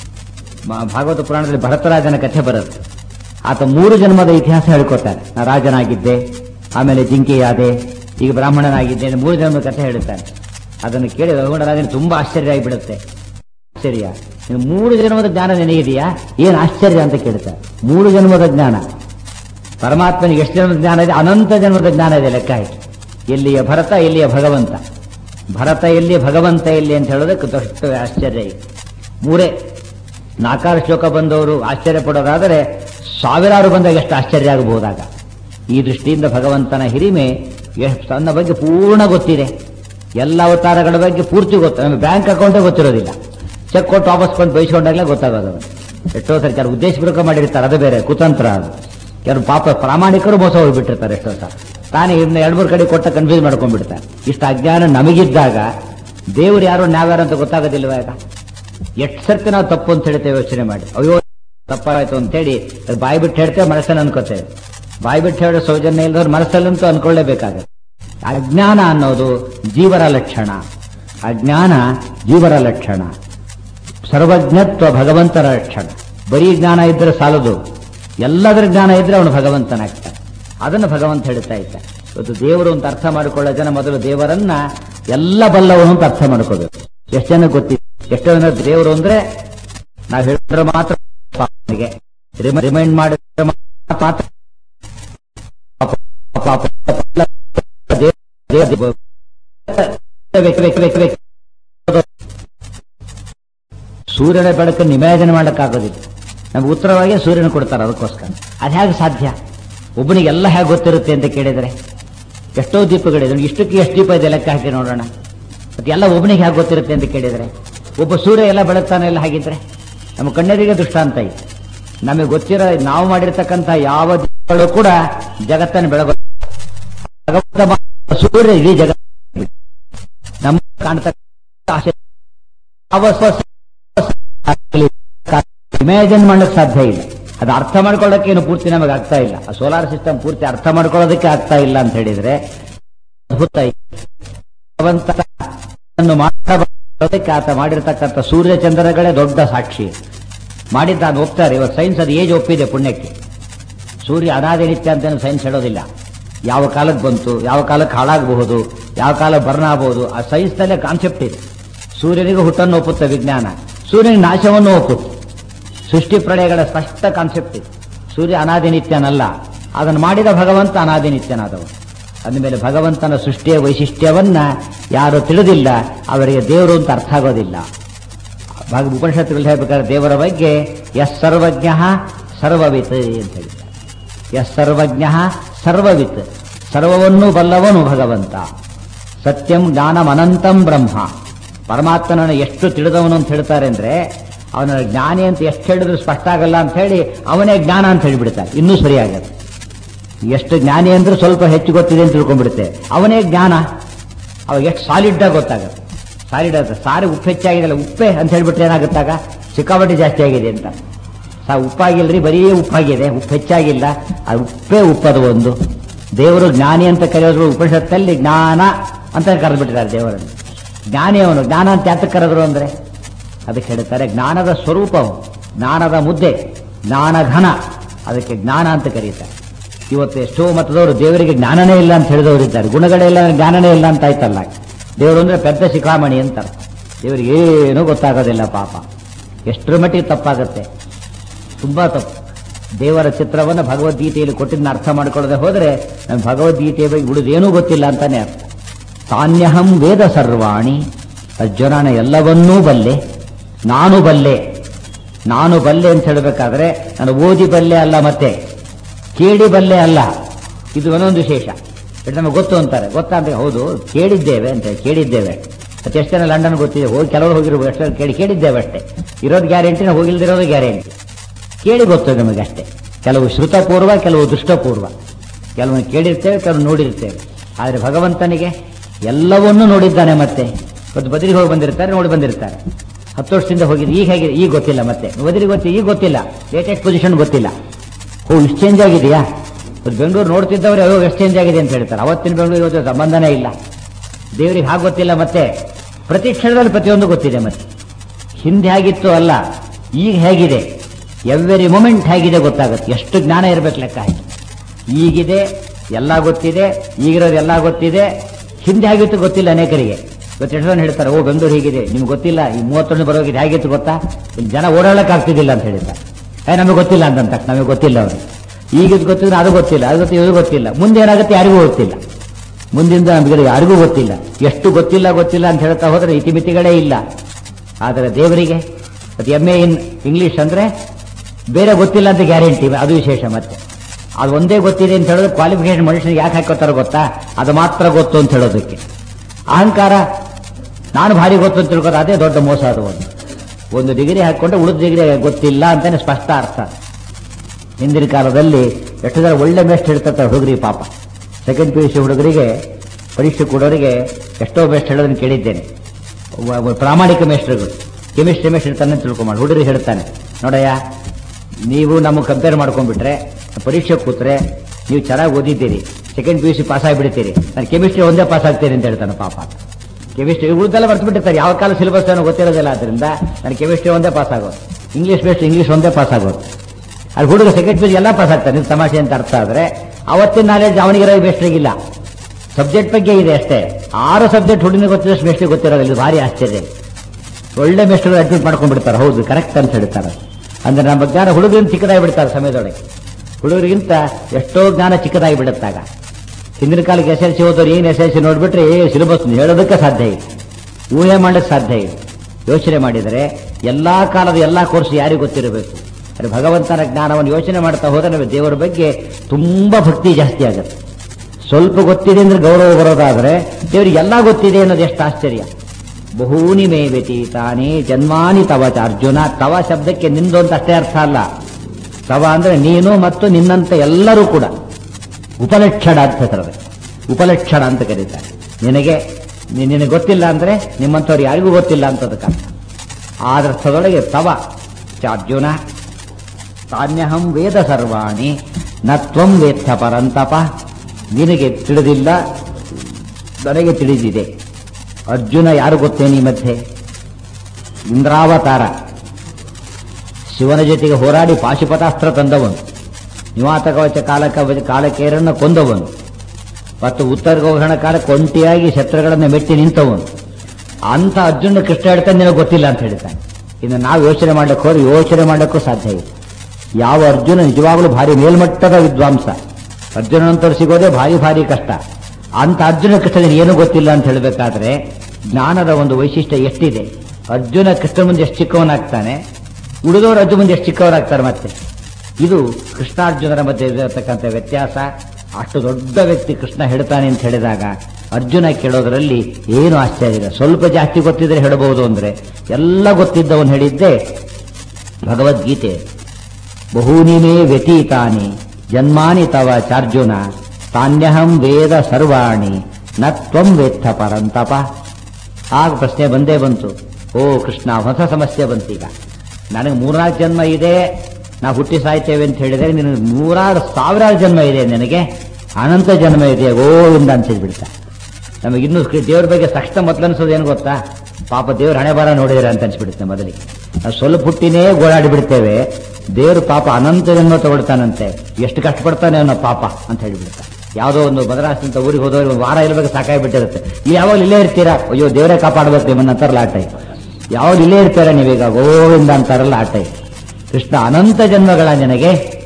ಮ- ಭಾಗವತ ಪುರಾಣದಲ್ಲಿ ಭರತರಾಜನ ಕಥೆ ಬರುತ್ತೆ ಆತ ಮೂರು ಜನ್ಮದ ಇತಿಹಾಸ ಹೇಳ್ಕೊತಾನೆ ನಾ ರಾಜನಾಗಿದ್ದೆ ಆಮೇಲೆ ಜಿಂಕೆಯಾದೆ ಈಗ ಬ್ರಾಹ್ಮಣನಾಗಿದ್ದೆ ಅಂತ ಮೂರು ಜನ್ಮದ ಕಥೆ ಹೇಳುತ್ತಾನೆ ಅದನ್ನು ಕೇಳಿ ರಘುವಣರಾಜನ ತುಂಬಾ ಆಶ್ಚರ್ಯ ಆಗಿಬಿಡುತ್ತೆ ಆಶ್ಚರ್ಯ ನೀನು ಮೂರು ಜನ್ಮದ ಜ್ಞಾನ ನಿನಗಿದೆಯಾ ಏನು ಆಶ್ಚರ್ಯ ಅಂತ ಕೇಳ್ತಾರೆ ಮೂರು ಜನ್ಮದ ಜ್ಞಾನ ಪರಮಾತ್ಮನಿಗೆ ಎಷ್ಟು ಜನ್ಮದ ಜ್ಞಾನ ಇದೆ ಅನಂತ ಜನ್ಮದ ಜ್ಞಾನ ಇದೆ ಲೆಕ್ಕ ಹಾಕಿ ಎಲ್ಲಿಯ ಭರತ ಎಲ್ಲಿಯ ಭಗವಂತ ಭರತ ಎಲ್ಲಿ ಭಗವಂತ ಎಲ್ಲಿ ಅಂತ ಹೇಳೋದಕ್ಕೆ ದೊಡ್ಡ ಆಶ್ಚರ್ಯ ಇದೆ ಮೂರೇ ನಾಲ್ಕಾರು ಶ್ಲೋಕ ಬಂದವರು ಆಶ್ಚರ್ಯ ಪಡೋದಾದರೆ ಸಾವಿರಾರು ಬಂದಾಗ ಎಷ್ಟು ಆಶ್ಚರ್ಯ ಆಗಬಹುದಾಗ ಈ ದೃಷ್ಟಿಯಿಂದ ಭಗವಂತನ ಹಿರಿಮೆ ಎಷ್ಟು ತನ್ನ ಬಗ್ಗೆ ಪೂರ್ಣ ಗೊತ್ತಿದೆ ಎಲ್ಲ ಅವತಾರಗಳ ಬಗ್ಗೆ ಪೂರ್ತಿ ಗೊತ್ತು ನಮಗೆ ಬ್ಯಾಂಕ್ ಅಕೌಂಟೇ ಗೊತ್ತಿರೋದಿಲ್ಲ ಚೆಕ್ ಕೊಟ್ಟು ವಾಪಸ್ ಬಂದು ಬಯಸ್ಕೊಂಡಾಗಲೇ ಗೊತ್ತಾಗೋದು ಅವನಿಗೆ. ಎಷ್ಟೋ ಸರಿ ಕೆಲವು ಉದ್ದೇಶಪೂರ್ವಕ ಮಾಡಿರ್ತಾರೆ ಅದು ಬೇರೆ ಕುತಂತ್ರ ಅದು ಕೆಲವು ಪಾಪ ಪ್ರಾಮಾಣಿಕರು ಮೋಸ ಹೋಗ್ಬಿಟ್ಟಿರ್ತಾರೆ ಎಷ್ಟೋ ಸಲ ತಾನೇ ಇನ್ನು ಎರಡು ಮೂರು ಕಡೆ ಕೊಟ್ಟ ಕನ್ಫ್ಯೂಸ್ ಮಾಡ್ಕೊಂಡ್ಬಿಡ್ತಾರೆ ಇಷ್ಟು ಅಜ್ಞಾನ ನಮಗಿದ್ದಾಗ ದೇವರು ಯಾರು ನಾವ್ಯಾರು ಅಂತ ಗೊತ್ತಾಗೋದಿಲ್ವ ಈಗ ಎಷ್ಟು ಸರ್ತಿ ನಾವು ತಪ್ಪು ಅಂತ ಹೇಳ್ತೇವೆ ಯೋಚನೆ ಮಾಡಿ ಅಯ್ಯೋ ತಪ್ಪಾಯ್ತು ಅಂತೇಳಿ ಅದು ಬಾಯಿ ಬಿಟ್ಟು ಹೇಳ್ತೇವೆ ಮನಸ್ಸನ್ನು ಅನ್ಕೋತೇವೆ ಬಾಯಿ ಬಿಟ್ಟು ಹೇಳೋ ಸೌಜನ್ಯ ಇಲ್ಲದವ್ರು ಮನಸ್ಸಲ್ಲಂತೂ ಅನ್ಕೊಳ್ಳೇಬೇಕಾಗುತ್ತೆ ಅಜ್ಞಾನ ಅನ್ನೋದು ಜೀವರ ಲಕ್ಷಣ ಅಜ್ಞಾನ ಜೀವರ ಲಕ್ಷಣ ಸರ್ವಜ್ಞತ್ವ ಭಗವಂತನ ಲಕ್ಷಣ ಬರೀ ಜ್ಞಾನ ಇದ್ರೆ ಸಾಲದು ಎಲ್ಲದರ ಜ್ಞಾನ ಇದ್ರೆ ಅವನು ಭಗವಂತನಾಗ್ತಾನೆ ಅದನ್ನು ಭಗವಂತ ಹೇಳ್ತಾ ಇದ್ದ ಇವತ್ತು ದೇವರು ಅಂತ ಅರ್ಥ ಮಾಡಿಕೊಳ್ಳೋ ಜನ ಮೊದಲು ದೇವರನ್ನ ಎಲ್ಲ ಬಲ್ಲವನು ಅಂತ ಅರ್ಥ ಮಾಡ್ಕೋಬೇಕು ಎಷ್ಟು ಜನ ಗೊತ್ತಿದೆ ಎಷ್ಟು ಜನ ದೇವರು ಅಂದ್ರೆ ನಾವು ಹೇಳಿದ್ರೆ ಮಾತ್ರ ಅವನಿಗೆ ರಿಮೈಂಡ್ ಮಾಡಿದ್ರೆ ಮಾತ್ರ ಪಾಪ, ಪಾಪ, ದೇವ- ದೇವ- ದೇವ- ವ್ಯಕ್ತಿ- ವ್ಯಕ್ತಿ- ವ್ಯಕ್ತಿ- ವ್ಯಕ್ತಿ- ಸೂರ್ಯನ ಬೆಳಕನ್ನು ಇಮ್ಯಾಜಿನ್ ಮಾಡೋಕ್ಕಾಗೋದಿಲ್ಲ ನಮ್ಗೆ ಉತ್ತರವಾಗಿ ಸೂರ್ಯನ ಕೊಡ್ತಾರೆ ಅದಕ್ಕೋಸ್ಕರ ಅದು ಹೇಗೆ ಸಾಧ್ಯ ಒಬ್ಬನಿಗೆಲ್ಲ ಹೇಗೆ ಗೊತ್ತಿರುತ್ತೆ ಅಂತ ಕೇಳಿದರೆ ಎಷ್ಟೋ ದೀಪಗಳಿದೆ ಇಷ್ಟಕ್ಕೆ ಎಷ್ಟು ದೀಪ ಇದೆ ಲೆಕ್ಕ ಹಾಕಿ ನೋಡೋಣ ಮತ್ತೆ ಎಲ್ಲ ಒಬ್ಬನಿಗೆ ಹೇಗೆ ಗೊತ್ತಿರುತ್ತೆ ಅಂತ ಕೇಳಿದರೆ ಒಬ್ಬ ಸೂರ್ಯ ಎಲ್ಲ ಬೆಳಗ್ತಾನೆ ಎಲ್ಲ ಹಾಗಿದ್ರೆ ನಮ್ಮ ಕಣ್ಣೆರಿಗೆ ದೃಷ್ಟಾಂತ ಇದೆ ನಮಗೆ ಗೊತ್ತಿರೋ ನಾವು ಮಾಡಿರ್ತಕ್ಕಂಥ ಯಾವ ದೀಪಗಳು ಕೂಡ ಜಗತ್ತನ್ನು ಬೆಳಗೋ ಭಗವಂತ ಮಾಡಿದ ಸೂರ್ಯ ಇಡೀ ಜಗತ್ತು ನಮ್ಮ ಕಾಣ್ತಕ್ಕಂಥ ಆಶೆ ಇಮ್ಯಾಜಿನ್ ಮಾಡಕ್ ಸಾಧ್ಯ ಇಲ್ಲ ಅದು ಅರ್ಥ ಮಾಡ್ಕೊಳ್ಳೋಕೆ ಏನು ಪೂರ್ತಿ ನಮಗೆ ಆಗ್ತಾ ಇಲ್ಲ ಆ ಸೋಲಾರ್ ಸಿಸ್ಟಮ್ ಪೂರ್ತಿ ಅರ್ಥ ಮಾಡ್ಕೊಳ್ಳೋದಕ್ಕೆ ಆಗ್ತಾ ಇಲ್ಲ ಅಂತ ಹೇಳಿದ್ರೆ ಅದ್ಭುತ ಇದೆ. ಭಗವಂತನನ್ನು ಮಾಡೋದಕ್ಕೆ ಆತ ಮಾಡಿರ್ತಕ್ಕಂಥ ಸೂರ್ಯ ಚಂದ್ರಗಳೇ ದೊಡ್ಡ ಸಾಕ್ಷಿ ಮಾಡಿದ್ದ ಅದು ಒಪ್ತಾರೆ ಇವತ್ತು ಸೈನ್ಸ್ ಅದು ಏಜ್ ಒಪ್ಪಿದೆ ಪುಣ್ಯಕ್ಕೆ ಸೂರ್ಯ ಅನಾದಿ ನಿತ್ಯ ಅಂತ ಸೈನ್ಸ್ ಹೇಳೋದಿಲ್ಲ ಯಾವ ಕಾಲಕ್ಕೆ ಬಂತು ಯಾವ ಕಾಲಕ್ಕೆ ಹಾಳಾಗಬಹುದು ಯಾವ ಕಾಲ ಬರ್ನ್ ಆಗಬಹುದು ಆ ಸೈನ್ಸ್ನಲ್ಲೇ ಕಾನ್ಸೆಪ್ಟ್ ಇದೆ ಸೂರ್ಯನಿಗೆ ಹುಟ್ಟನ್ನು ಒಪ್ಪುತ್ತೆ ವಿಜ್ಞಾನ ಸೂರ್ಯನಿಗೆ ನಾಶವನ್ನು ಒಪ್ಪುತ್ತೆ ಸೃಷ್ಟಿ ಪ್ರಳಯಗಳ ಸ್ಪಷ್ಟ ಕಾನ್ಸೆಪ್ಟ್ ಇದೆ ಸೂರ್ಯ ಅನಾದಿ ನಿತ್ಯನಲ್ಲ ಅದನ್ನು ಮಾಡಿದ ಭಗವಂತ ಅನಾದಿ ನಿತ್ಯನಾದವನು ಅಂದಮೇಲೆ ಭಗವಂತನ ಸೃಷ್ಟಿಯ ವೈಶಿಷ್ಟ್ಯವನ್ನ ಯಾರು ತಿಳಿದಿಲ್ಲ ಅವರಿಗೆ ದೇವರು ಅಂತ ಅರ್ಥ ಆಗೋದಿಲ್ಲ ಭಾಗ ಉಪನಿಷತ್ತುಗಳು ಹೇಳ್ಬೇಕಾದ್ರೆ ದೇವರ ಬಗ್ಗೆ ಎಸ್ ಸರ್ವಜ್ಞ ಸರ್ವವಿತ್ ಅಂತ ಹೇಳ್ತಾರೆ ಎಸ್ ಸರ್ವಜ್ಞ ಸರ್ವವಿತ್ ಸರ್ವವನ್ನೂ ಬಲ್ಲವನು ಭಗವಂತ ಸತ್ಯಂ ಜ್ಞಾನಂ ಅನಂತಂ ಬ್ರಹ್ಮ ಪರಮಾತ್ಮನನ್ನು ಎಷ್ಟು ತಿಳಿದವನು ಅಂತ ಹೇಳ್ತಾರೆ ಅಂದ್ರೆ ಅವನ ಜ್ಞಾನಿ ಅಂತ ಎಷ್ಟು ಹೇಳಿದ್ರು ಸ್ಪಷ್ಟ ಆಗಲ್ಲ ಅಂತ ಹೇಳಿ ಅವನೇ ಜ್ಞಾನ ಅಂತ ಹೇಳಿಬಿಡ್ತಾರೆ ಇನ್ನೂ ಸರಿಯಾಗತ್ತೆ ಎಷ್ಟು ಜ್ಞಾನಿ ಅಂದ್ರೆ ಸ್ವಲ್ಪ ಹೆಚ್ಚು ಗೊತ್ತಿದೆ ಅಂತ ತಿಳ್ಕೊಂಡ್ಬಿಡುತ್ತೆ ಅವನೇ ಜ್ಞಾನ ಅವಾಗ ಎಷ್ಟು ಸಾಲಿಡ್ ಆಗಿ ಗೊತ್ತಾಗುತ್ತೆ ಸಾಲಿಡ್ ಆಗುತ್ತೆ ಸಾರಿ ಉಪ್ಪು ಹೆಚ್ಚಾಗಿದೆಲ್ಲ ಉಪ್ಪೆ ಅಂತ ಹೇಳ್ಬಿಟ್ರೆ ಏನಾಗುತ್ತಾಗ ಸಿಕ್ಕಾಪಟ್ಟೆ ಜಾಸ್ತಿ ಆಗಿದೆ ಅಂತ ಸಾ ಉಪ್ಪಾಗಿಲ್ರಿ ಬರೀ ಉಪ್ಪಾಗಿದೆ ಉಪ್ಪು ಹೆಚ್ಚಾಗಿಲ್ಲ ಅದು ಉಪ್ಪೇ ಉಪ್ಪದು ಒಂದು ದೇವರು ಜ್ಞಾನಿ ಅಂತ ಕರೆಯೋದ್ರು ಉಪನಿಷತ್ತಲ್ಲಿ ಜ್ಞಾನ ಅಂತ ಕರೆದ್ಬಿಟ್ಟಿದ್ದಾರೆ ದೇವರನ್ನು ಜ್ಞಾನಿ ಅವನು ಜ್ಞಾನ ಅಂತ ಯಾತಕ್ಕೆ ಕರೆದ್ರು ಅಂದ್ರೆ ಅದಕ್ಕೆ ಹೇಳ್ತಾರೆ ಜ್ಞಾನದ ಸ್ವರೂಪವು ಜ್ಞಾನದ ಮುದ್ದೆ ಜ್ಞಾನ ಘನ ಅದಕ್ಕೆ ಜ್ಞಾನ ಅಂತ ಕರೀತಾರೆ ಇವತ್ತು ಎಷ್ಟೋ ಮತದವರು ದೇವರಿಗೆ ಜ್ಞಾನನೇ ಇಲ್ಲ ಅಂತ ಹೇಳಿದವರು ಇದ್ದಾರೆ ಗುಣಗಳೇ ಇಲ್ಲ ಅಂದ್ರೆ ಜ್ಞಾನನೇ ಇಲ್ಲ ಅಂತ ಆಯ್ತಲ್ಲ ದೇವರು ಅಂದ್ರೆ ಪೆದ್ದ ಶಿಖಾಮಣಿ ಅಂತ ಅರ್ಥ. ದೇವರಿಗೆ ಏನೂ ಗೊತ್ತಾಗೋದಿಲ್ಲ ಪಾಪ ಎಷ್ಟರ ಮಟ್ಟಿಗೆ ತಪ್ಪಾಗುತ್ತೆ ತುಂಬಾ ತಪ್ಪು ದೇವರ ಚಿತ್ರವನ್ನು ಭಗವದ್ಗೀತೆಯಲ್ಲಿ ಕೊಟ್ಟಿದ್ದನ್ನ ಅರ್ಥ ಮಾಡ್ಕೊಳ್ಳದೆ ಹೋದ್ರೆ ನಮ್ಗೆ ಭಗವದ್ಗೀತೆಯ ಬಗ್ಗೆ ಉಳಿದೇನೂ ಗೊತ್ತಿಲ್ಲ ಅಂತಾನೆ ಅರ್ಥ ತಾನ್ಯಹಂ ವೇದ ಸರ್ವಾಣಿ ಅರ್ಜುನನ ಎಲ್ಲವನ್ನೂ ಬಲ್ಲೆ ನಾನು ಬಲ್ಲೆ ನಾನು ಬಲ್ಲೆ ಅಂತ ಹೇಳಬೇಕಾದ್ರೆ ನಾನು ಓದಿ ಬಲ್ಲೆ ಅಲ್ಲ ಮತ್ತೆ ಕೇಳಿ ಬಲ್ಲೆ ಅಲ್ಲ ಇದು ಒಂದೊಂದು ವಿಶೇಷ ಇದು ನಮಗೆ ಗೊತ್ತು ಅಂತಾರೆ ಗೊತ್ತಾ ಅಂತ ಹೌದು ಕೇಳಿದ್ದೇವೆ ಅಂತ ಕೇಳಿದ್ದೇವೆ ಮತ್ತೆ ಎಷ್ಟು ಜನ ಲಂಡನ್ ಗೊತ್ತಿದೆ ಹೋಗಿ ಕೆಲವರು ಹೋಗಿರ್ಬೋದು ಎಷ್ಟು ಜನ ಕೇಳಿ ಕೇಳಿದ್ದೇವೆ ಅಷ್ಟೇ ಇರೋದು ಗ್ಯಾರಂಟಿ ನಾವು ಹೋಗಿಲ್ದಿರೋದು ಗ್ಯಾರಂಟಿ ಕೇಳಿ ಗೊತ್ತು ನಮಗೆ ಅಷ್ಟೇ ಕೆಲವು ಶ್ರುತಪೂರ್ವ ಕೆಲವು ದುಷ್ಟಪೂರ್ವ ಕೆಲವನ್ನು ಕೇಳಿರ್ತೇವೆ ಕೆಲವು ನೋಡಿರ್ತೇವೆ ಆದರೆ ಭಗವಂತನಿಗೆ ಎಲ್ಲವನ್ನೂ ನೋಡಿದ್ದಾನೆ ಮತ್ತೆ ಇವತ್ತು ಬದಲಿಗೆ ಹೋಗಿ ಬಂದಿರ್ತಾರೆ ನೋಡಿ ಬಂದಿರ್ತಾರೆ ಹತ್ತು ವರ್ಷದಿಂದ ಹೋಗಿದ್ದು ಈಗ ಹೇಗಿದೆ ಈಗ ಗೊತ್ತಿಲ್ಲ ಮತ್ತೆ ಬದಲಿಗೆ ಗೊತ್ತಿಲ್ಲ ಈಗ ಗೊತ್ತಿಲ್ಲ ಲೇಟೆಸ್ಟ್ ಪೊಸಿಷನ್ ಗೊತ್ತಿಲ್ಲ ಓ ಇಷ್ಟು ಚೇಂಜ್ ಆಗಿದೆಯಾ ಇವತ್ತು ಬೆಂಗಳೂರು ನೋಡ್ತಿದ್ದವ್ರು ಅಯ್ಯೋ ಎಷ್ಟು ಚೇಂಜ್ ಆಗಿದೆ ಅಂತ ಹೇಳ್ತಾರೆ ಅವತ್ತಿನ ಬೆಂಗಳೂರು ಇವತ್ತು ಸಂಬಂಧನೇ ಇಲ್ಲ ದೇವರಿಗೆ ಹಾಗೆ ಗೊತ್ತಿಲ್ಲ ಮತ್ತೆ ಪ್ರತಿ ಕ್ಷಣದಲ್ಲಿ ಪ್ರತಿಯೊಂದು ಗೊತ್ತಿದೆ ಮತ್ತೆ ಹಿಂದೆ ಹೇಗಿತ್ತು ಅಲ್ಲ ಈಗ ಹೇಗಿದೆ ಎವ್ರಿ ಮೊಮೆಂಟ್ ಹೇಗಿದೆ ಗೊತ್ತಾಗುತ್ತೆ ಎಷ್ಟು ಜ್ಞಾನ ಇರಬೇಕು ಲೆಕ್ಕ ಹಾಕಿ ಈಗಿದೆ ಎಲ್ಲ ಗೊತ್ತಿದೆ ಈಗಿರೋದು ಎಲ್ಲ ಗೊತ್ತಿದೆ ಹಿಂದೆ ಹೇಗಿತ್ತು ಗೊತ್ತಿಲ್ಲ ಅನೇಕರಿಗೆ ಇವತ್ತು ಎಷ್ಟು ಜನ ಹೇಳ್ತಾರೆ ಓ ಬೆಂಗಳೂರು ಹೀಗಿದೆ ನಿಮ್ಗೆ ಗೊತ್ತಿಲ್ಲ ಈ ಮೂವತ್ತೊಂದು ಬರೋಗಿದೆ ಹೇಗಿತ್ತು ಗೊತ್ತಾ ಇಲ್ಲಿ ಜನ ಓಡಾಡಕ್ಕೆ ಆಗ್ತಿದ್ದಿಲ್ಲ ಅಂತ ಹೇಳಿದ್ದಾರೆ ಏ ನಮಗೆ ಗೊತ್ತಿಲ್ಲ ಅಂತ ತಕ್ಷಣ ನಮಗೆ ಗೊತ್ತಿಲ್ಲ ಅವರು ಈಗಿದ್ ಗೊತ್ತಿದ್ರೆ ಅದು ಗೊತ್ತಿಲ್ಲ ಅದು ಗೊತ್ತಿಲ್ಲ ಇದು ಗೊತ್ತಿಲ್ಲ ಮುಂದೆ ಏನಾಗುತ್ತೆ ಯಾರಿಗೂ ಗೊತ್ತಿಲ್ಲ ಮುಂದಿಂದ ನಮಗೆ ಯಾರಿಗೂ ಗೊತ್ತಿಲ್ಲ ಎಷ್ಟು ಗೊತ್ತಿಲ್ಲ ಗೊತ್ತಿಲ್ಲ ಅಂತ ಹೇಳ್ತಾ ಹೋದ್ರೆ ಇತಿಮಿತಿಗಳೇ ಇಲ್ಲ ಆದರೆ ದೇವರಿಗೆ ಅದು ಎಮ್ ಎ ಇನ್ ಇಂಗ್ಲಿಷ್ ಅಂದ್ರೆ ಬೇರೆ ಗೊತ್ತಿಲ್ಲ ಅಂತ ಗ್ಯಾರಂಟಿ ಅದು ವಿಶೇಷ ಮತ್ತೆ ಅದು ಒಂದೇ ಗೊತ್ತಿದೆ ಅಂತ ಹೇಳಿದ್ರೆ ಕ್ವಾಲಿಫಿಕೇಶನ್ ಮನುಷ್ಯನಿಗೆ ಯಾಕೆ ಹಾಕೋತಾರೋ ಗೊತ್ತಾ ಅದು ಮಾತ್ರ ಗೊತ್ತು ಅಂತ ಹೇಳೋದಕ್ಕೆ ಅಹಂಕಾರ ನಾನು ಭಾರಿ ಗೊತ್ತು ಅಂತ ತಿಳ್ಕೋದು ಅದೇ ದೊಡ್ಡ ಮೋಸ ಅದು ಒಂದು ಒಂದು ಡಿಗ್ರಿ ಹಾಕೊಂಡ್ರೆ ಉಳಿದ ಡಿಗ್ರಿ ಗೊತ್ತಿಲ್ಲ ಅಂತಾನೆ ಸ್ಪಷ್ಟ ಅರ್ಥ ಹಿಂದಿನ ಕಾಲದಲ್ಲಿ ಎಷ್ಟು ಜನ ಒಳ್ಳೆ ಬೆಸ್ಟ್ ಹೇಳ್ತಾರೆ ಹುಡುಗರಿ ಪಾಪ ಸೆಕೆಂಡ್ ಪಿ ಯು ಸಿ ಹುಡುಗರಿಗೆ ಪರೀಕ್ಷೆ ಕೊಡೋರಿಗೆ ಎಷ್ಟೋ ಬೆಸ್ಟ್ ಹೇಳೋದನ್ನ ಕೇಳಿದ್ದೇನೆ ಒಬ್ಬ- ಒಬ್ಬ ಪ್ರಾಮಾಣಿಕ ಮೇಸ್ಟ್ರುಗಳು ಕೆಮಿಸ್ಟ್ರಿ ಮೇಸ್ಟ್ ಇರ್ತಾನೆ ಅಂತ ತಿಳ್ಕೊಂಬಾಡಿ ಹುಡುಗರಿಗೆ ಹೇಳ್ತಾನೆ ನೋಡಯ್ಯ ನೀವು ನಮಗೆ ಕಂಪೇರ್ ಮಾಡ್ಕೊಂಡ್ಬಿಟ್ರೆ ಪರೀಕ್ಷೆ ಕೂತ್ರೆ ನೀವು ಚೆನ್ನಾಗಿ ಓದಿದ್ದೀರಿ second P U C pass ಆಗಿಬಿಡ್ತೀರಿ ನಾನು ಕೆಮಿಸ್ಟ್ರಿ ಒಂದೇ ಪಾಸ್ ಆಗ್ತೇನೆ ಅಂತ ಹೇಳ್ತಾನೆ ಪಾಪ ಕೆಮಿಸ್ಟ್ರಿ ಉಳಿದೆಲ್ಲ ಬರ್ತು ಬಿಟ್ಟಿರ್ತಾರೆ ಯಾವ ಕಾಲ ಸಿಲೆಬಸ್ ಏನೋ ಗೊತ್ತಿರೋದಿಲ್ಲ ಆದ್ರಿಂದ ನಾನು ಕೆಮಿಸ್ಟ್ರಿ ಒಂದೇ ಪಾಸ್ ಆಗೋದು ಇಂಗ್ಲೀಷ್ ಬೇಸ್ಟ್ ಇಂಗ್ಲೀಷ್ ಒಂದೇ ಪಾಸ್ ಆಗೋದು ಅಲ್ಲಿ ಹುಡುಗ ಸೆಕೆಂಡ್ ಪೇಜ್ ಎಲ್ಲ ಪಾಸ್ ಆಗ್ತಾನೆ ಇದು ತಮಾಷೆ ಅಂತ ಅರ್ಥ ಆದ್ರೆ ಅವತ್ತಿನ ನಾಲೆಡ್ಜ್ ಅವನಿಗಿರೋ ಬೆಸ್ಟ್ರಿಗಿಲ್ಲ ಸಬ್ಜೆಕ್ಟ್ ಬಗ್ಗೆ ಇದೆ ಅಷ್ಟೇ ಆರು ಸಬ್ಜೆಕ್ಟ್ ಹುಡುಗಿನ ಗೊತ್ತಿರೋಷ್ಟು ಬೆಸ್ಟ್ಗೆ ಗೊತ್ತಿರೋದಿಲ್ಲ ಇದು ಭಾರಿ ಆಶ್ಚರ್ಯ ಒಳ್ಳೆ ಮೆಸ್ಟ್ರು ಅಡ್ಮಿಟ್ ಮಾಡ್ಕೊಂಡ್ಬಿಡ್ತಾರೆ ಹೌದು ಕರೆಕ್ಟ್ ಅಂತ ಹೇಳ್ತಾರೆ ಅಂದ್ರೆ ನಮ್ಮ ಜ್ಞಾನ ಹುಡುಗರಿಂದ ಚಿಕ್ಕದಾಗಿ ಬಿಡ್ತಾರೆ ಸಮಯದೊಳಗೆ ಹುಡುಗರಿಗಿಂತ ಎಷ್ಟೋ ಜ್ಞಾನ ಚಿಕ್ಕದಾಗಿ ಬಿಡುತ್ತಾಗ ಹಿಂದಿನ ಕಾಲಕ್ಕೆ ಎಸ್ ಎಲ್ ಸಿ ಓದೋರು ಏನು ಎಸ್ ಎಲ್ ಸಿ ನೋಡ್ಬಿಟ್ರೆ ಏ ಸಿಲೆಬಸ್ ಹೇಳೋದಕ್ಕೆ ಸಾಧ್ಯ ಇಲ್ಲ ಊಹೆ ಮಾಡಕ್ಕೆ ಸಾಧ್ಯ ಇಲ್ಲ ಯೋಚನೆ ಮಾಡಿದರೆ ಎಲ್ಲಾ ಕಾಲದ ಎಲ್ಲಾ ಕೋರ್ಸ್ ಯಾರಿಗೂ ಗೊತ್ತಿರಬೇಕು ಆದರೆ ಭಗವಂತನ ಜ್ಞಾನವನ್ನು ಯೋಚನೆ ಮಾಡ್ತಾ ಹೋದರೆ ನಮಗೆ ದೇವರ ಬಗ್ಗೆ ತುಂಬಾ ಭಕ್ತಿ ಜಾಸ್ತಿ ಆಗುತ್ತೆ ಸ್ವಲ್ಪ ಗೊತ್ತಿದೆ ಅಂದ್ರೆ ಗೌರವ ಬರೋದಾದ್ರೆ ದೇವರಿಗೆ ಎಲ್ಲ ಗೊತ್ತಿದೆ ಅನ್ನೋದು ಎಷ್ಟು ಆಶ್ಚರ್ಯ ಬಹೂನಿ ಮೇ ವ್ಯತೀತಾನಿ ಜನ್ಮಾನಿ ತವ ಚ ಅರ್ಜುನ ತವ ಶಬ್ದಕ್ಕೆ ನಿಂದು ಅಂತ ಅಷ್ಟೇ ಅರ್ಥ ಅಲ್ಲ ತವ ಅಂದ್ರೆ ನೀನು ಮತ್ತು ನಿನ್ನಂತ ಎಲ್ಲರೂ ಕೂಡ ಉಪಲಕ್ಷಣ ಅಂತ ಹೆಸರದೆ ಉಪಲಕ್ಷಣ ಅಂತ ಕರೀತಾರೆ ನಿನಗೆ ನಿ- ನಿನಗೆ ಗೊತ್ತಿಲ್ಲ ಅಂದ್ರೆ ನಿಮ್ಮಂಥವ್ರು ಯಾರಿಗೂ ಗೊತ್ತಿಲ್ಲ ಅಂತದಕ್ಕೆ ಅರ್ಥ ಆದರ್ಥದೊಳಗೆ ತವ ಚ ಅರ್ಜುನ ತಾನ್ಯಹಂ ವೇದ ಸರ್ವಾಣಿ ನತ್ವಂ ವೇತ್ಥ ಪರಂತಪ ನಿನಗೆ ತಿಳಿದಿಲ್ಲ ನನಗೆ ತಿಳಿದಿದೆ ಅರ್ಜುನ ಯಾರು ಗೊತ್ತೇನೆ ಈ ಮಧ್ಯೆ ಇಂದ್ರಾವತಾರ ಶಿವನ ಜೊತೆಗೆ ಹೋರಾಡಿ ಪಾಶುಪತಾಸ್ತ್ರ ತಂದವನು ನಿವಾತಕವಚ ಕಾಲಕ ಕಾಲಕೇರನ್ನು ಕೊಂದವನು ಮತ್ತು ಉತ್ತರ ಗೋಹಣ ಕಾಲಕ್ಕೆ ಒಂಟಿಯಾಗಿ ಶತ್ರುಗಳನ್ನು ಮೆಟ್ಟಿ ನಿಂತವನು ಅಂತ ಅರ್ಜುನ ಕೃಷ್ಣ ಹೇಳ್ತಾನೆ ನಿನಗೆ ಗೊತ್ತಿಲ್ಲ ಅಂತ ಹೇಳ್ತಾನೆ ಇನ್ನು ನಾವು ಯೋಚನೆ ಮಾಡಕ್ಕೆ ಹೋದ್ರೆ ಯೋಚನೆ ಮಾಡಕ್ಕೂ ಸಾಧ್ಯ ಇಲ್ಲ ಯಾವ ಅರ್ಜುನ ನಿಜವಾಗ್ಲೂ ಭಾರಿ ಮೇಲ್ಮಟ್ಟದ ವಿದ್ವಾಂಸ ಅರ್ಜುನನಂತವ್ರು ಸಿಗೋದೇ ಭಾರಿ ಭಾರಿ ಕಷ್ಟ ಅಂತ ಅರ್ಜುನ ಕೃಷ್ಣನಿಗೆ ಏನೂ ಗೊತ್ತಿಲ್ಲ ಅಂತ ಹೇಳಬೇಕಾದ್ರೆ ಜ್ಞಾನದ ಒಂದು ವೈಶಿಷ್ಟ್ಯ ಎಷ್ಟಿದೆ ಅರ್ಜುನ ಕೃಷ್ಣ ಮುಂದೆ ಎಷ್ಟು ಚಿಕ್ಕವನಾಗ್ತಾನೆ ಉಳಿದವರು ಅರ್ಜುನ ಮುಂದೆ ಎಷ್ಟು ಚಿಕ್ಕವರಾಗ್ತಾರೆ ಮತ್ತೆ ಇದು ಕೃಷ್ಣಾರ್ಜುನರ ಮಧ್ಯೆ ಇರತಕ್ಕಂಥ ವ್ಯತ್ಯಾಸ ಅಷ್ಟು ದೊಡ್ಡ ವ್ಯಕ್ತಿ ಕೃಷ್ಣ ಹೇಳ್ತಾನೆ ಅಂತ ಹೇಳಿದಾಗ ಅರ್ಜುನ ಕೇಳೋದರಲ್ಲಿ ಏನು ಆಶ್ಚರ್ಯ ಇಲ್ಲ ಸ್ವಲ್ಪ ಜಾಸ್ತಿ ಗೊತ್ತಿದ್ರೆ ಹೇಳಬಹುದು ಅಂದ್ರೆ ಎಲ್ಲ ಗೊತ್ತಿದ್ದವನು ಹೇಳಿದ್ದೆ ಭಗವದ್ಗೀತೆ ಬಹೂನಿ ಮೇ ವ್ಯತೀತಾನಿ ಜನ್ಮಾನಿ ತವ ಚಾರ್ಜುನ ತಾನ್ಯಹಂ ವೇದ ಸರ್ವಾಣಿ ನ ತ್ವಂ ವೇತ್ಥ ಪರಂತಪ ಆಗ ಪ್ರಶ್ನೆ ಬಂದೇ ಬಂತು ಓ ಕೃಷ್ಣ ಹೊಸ ಸಮಸ್ಯೆ ಬಂತೀಗ ನನಗೆ ಮೂರ್ನಾಲ್ಕು ಜನ್ಮ ಇದೆ ನಾವು ಹುಟ್ಟಿ ಸಾಯ್ತೇವೆ ಅಂತ ಹೇಳಿದರೆ ನಿನಗೆ ನೂರಾರು ಸಾವಿರಾರು ಜನ್ಮ ಇದೆ ನಿನಗೆ ಅನಂತ ಜನ್ಮ ಇದೆ ಗೋವಿಂದ ಅಂತ ಬಿಡ್ತಾ ನಮಗೆ ಇನ್ನು ದೇವ್ರ ಬಗ್ಗೆ ತಕ್ಷಣ ಮೊದಲು ಅನ್ಸೋದು ಏನು ಗೊತ್ತಾ ಪಾಪ ದೇವ್ರ ಹಣೆ ಬರ ನೋಡಿದ್ರೆ ಅಂತ ಅನ್ಸ್ಬಿಡುತ್ತೆ ಮೊದಲಿಗೆ ನಾವು ಸ್ವಲ್ಪ ಹುಟ್ಟಿನೇ ಗೋಳಾಡಿ ಬಿಡ್ತೇವೆ ದೇವ್ರ ಪಾಪ ಅನಂತ ಜನ್ಮ ತಗೊಳ್ತಾನಂತೆ ಎಷ್ಟು ಕಷ್ಟಪಡ್ತಾನೆ ಅನ್ನೋ ಪಾಪ ಅಂತ ಹೇಳಿಬಿಡ್ತಾ ಯಾವುದೋ ಒಂದು ಮದ್ರಾಸ್ ಅಂತ ಊರಿಗೆ ಹೋದವ್ರು ಒಂದು ವಾರ ಇರಬೇಕು ಸಾಕಾಗ್ಬಿಟ್ಟಿರುತ್ತೆ ನೀವು ಯಾವಾಗ ಇಲ್ಲೇ ಇರ್ತೀರಾ ಅಯ್ಯೋ ದೇವರೇ ಕಾಪಾಡ್ಬೇಕು ನಿಮ್ಮನ್ನ ಅಂತಾರಲ್ಲ ಆಟ ಯಾವಾಗ ಇಲ್ಲೇ ಇರ್ತೀರಾ ನೀವೀಗ ಗೋವಿಂದ ಅಂತಾರಲ್ಲ ಆಟ ಕೃಷ್ಣ ಅನಂತ ಜನ್ಮಗಳ ನನಗೆ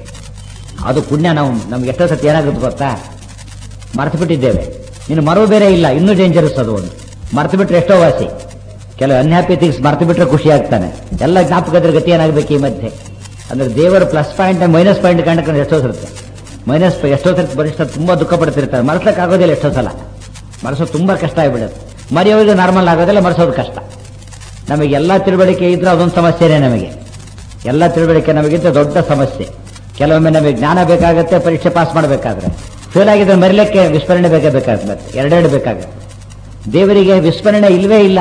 ಅದು ಪುಣ್ಯ ನಾವು ನಮ್ಗೆ ಎಷ್ಟೋ ಸತಿ ಏನಾಗುತ್ತೆ ಗೊತ್ತಾ ಮರೆತು ಬಿಟ್ಟಿದ್ದೇವೆ ಇನ್ನು ಮರೋ ಬೇರೆ ಇಲ್ಲ ಇನ್ನೂ ಡೇಂಜರಸ್ ಅದು ಒಂದು ಮರೆತು ಬಿಟ್ರೆ ಎಷ್ಟೋ ವಾಸಿ ಕೆಲವು ಅನ್ಹ್ಯಾಪಿ ಥಿಂಗ್ಸ್ ಮರೆತು ಬಿಟ್ರೆ ಖುಷಿ ಆಗ್ತಾನೆ ಎಲ್ಲ ಜ್ಞಾಪಕದ್ರ ಗತಿ ಏನಾಗಬೇಕು ಈ ಮಧ್ಯೆ ಅಂದ್ರೆ ದೇವರ ಪ್ಲಸ್ ಪಾಯಿಂಟ್ ಮೈನಸ್ ಪಾಯಿಂಟ್ ಕಂಡ್ಕೊಂಡು ಎಷ್ಟೋ ಸಿರುತ್ತೆ ಮೈನಸ್ ಎಷ್ಟೋ ಸರ್ತಿ ಬರಿಷ್ಠ ತುಂಬಾ ದುಃಖ ಪಡ್ತಿರ್ತಾರೆ ಮರೆಸಕ್ ಆಗೋದಿಲ್ಲ ಎಷ್ಟೋ ಸಲ ಮರೆಸೋದು ತುಂಬಾ ಕಷ್ಟ ಆಗಿಬಿಡುತ್ತೆ ಮರೆಯೋರಿಗೆ ನಾರ್ಮಲ್ ಆಗೋದಿಲ್ಲ ಮರೆಸೋದು ಕಷ್ಟ ನಮಗೆ ಎಲ್ಲ ತಿಳುವಳಿಕೆ ಇದ್ರೆ ಅದೊಂದು ಸಮಸ್ಯೆನೇ ನಮಗೆ ಎಲ್ಲ ತಿಳುವಳಿಕೆ ನಮಗಿಂತ ದೊಡ್ಡ ಸಮಸ್ಯೆ ಕೆಲವೊಮ್ಮೆ ನಮಗೆ ಜ್ಞಾನ ಬೇಕಾಗುತ್ತೆ ಪರೀಕ್ಷೆ ಪಾಸ್ ಮಾಡಬೇಕಾದ್ರೆ ಫೇಲ್ ಆಗಿದ್ರೆ ಮರಿಲಿಕ್ಕೆ ವಿಸ್ಮರಣೆ ಬೇಕೇ ಬೇಕಾಗುತ್ತೆ ಮತ್ತೆ ಎರಡೆರಡು ಬೇಕಾಗುತ್ತೆ ದೇವರಿಗೆ ವಿಸ್ಮರಣೆ ಇಲ್ವೇ ಇಲ್ಲ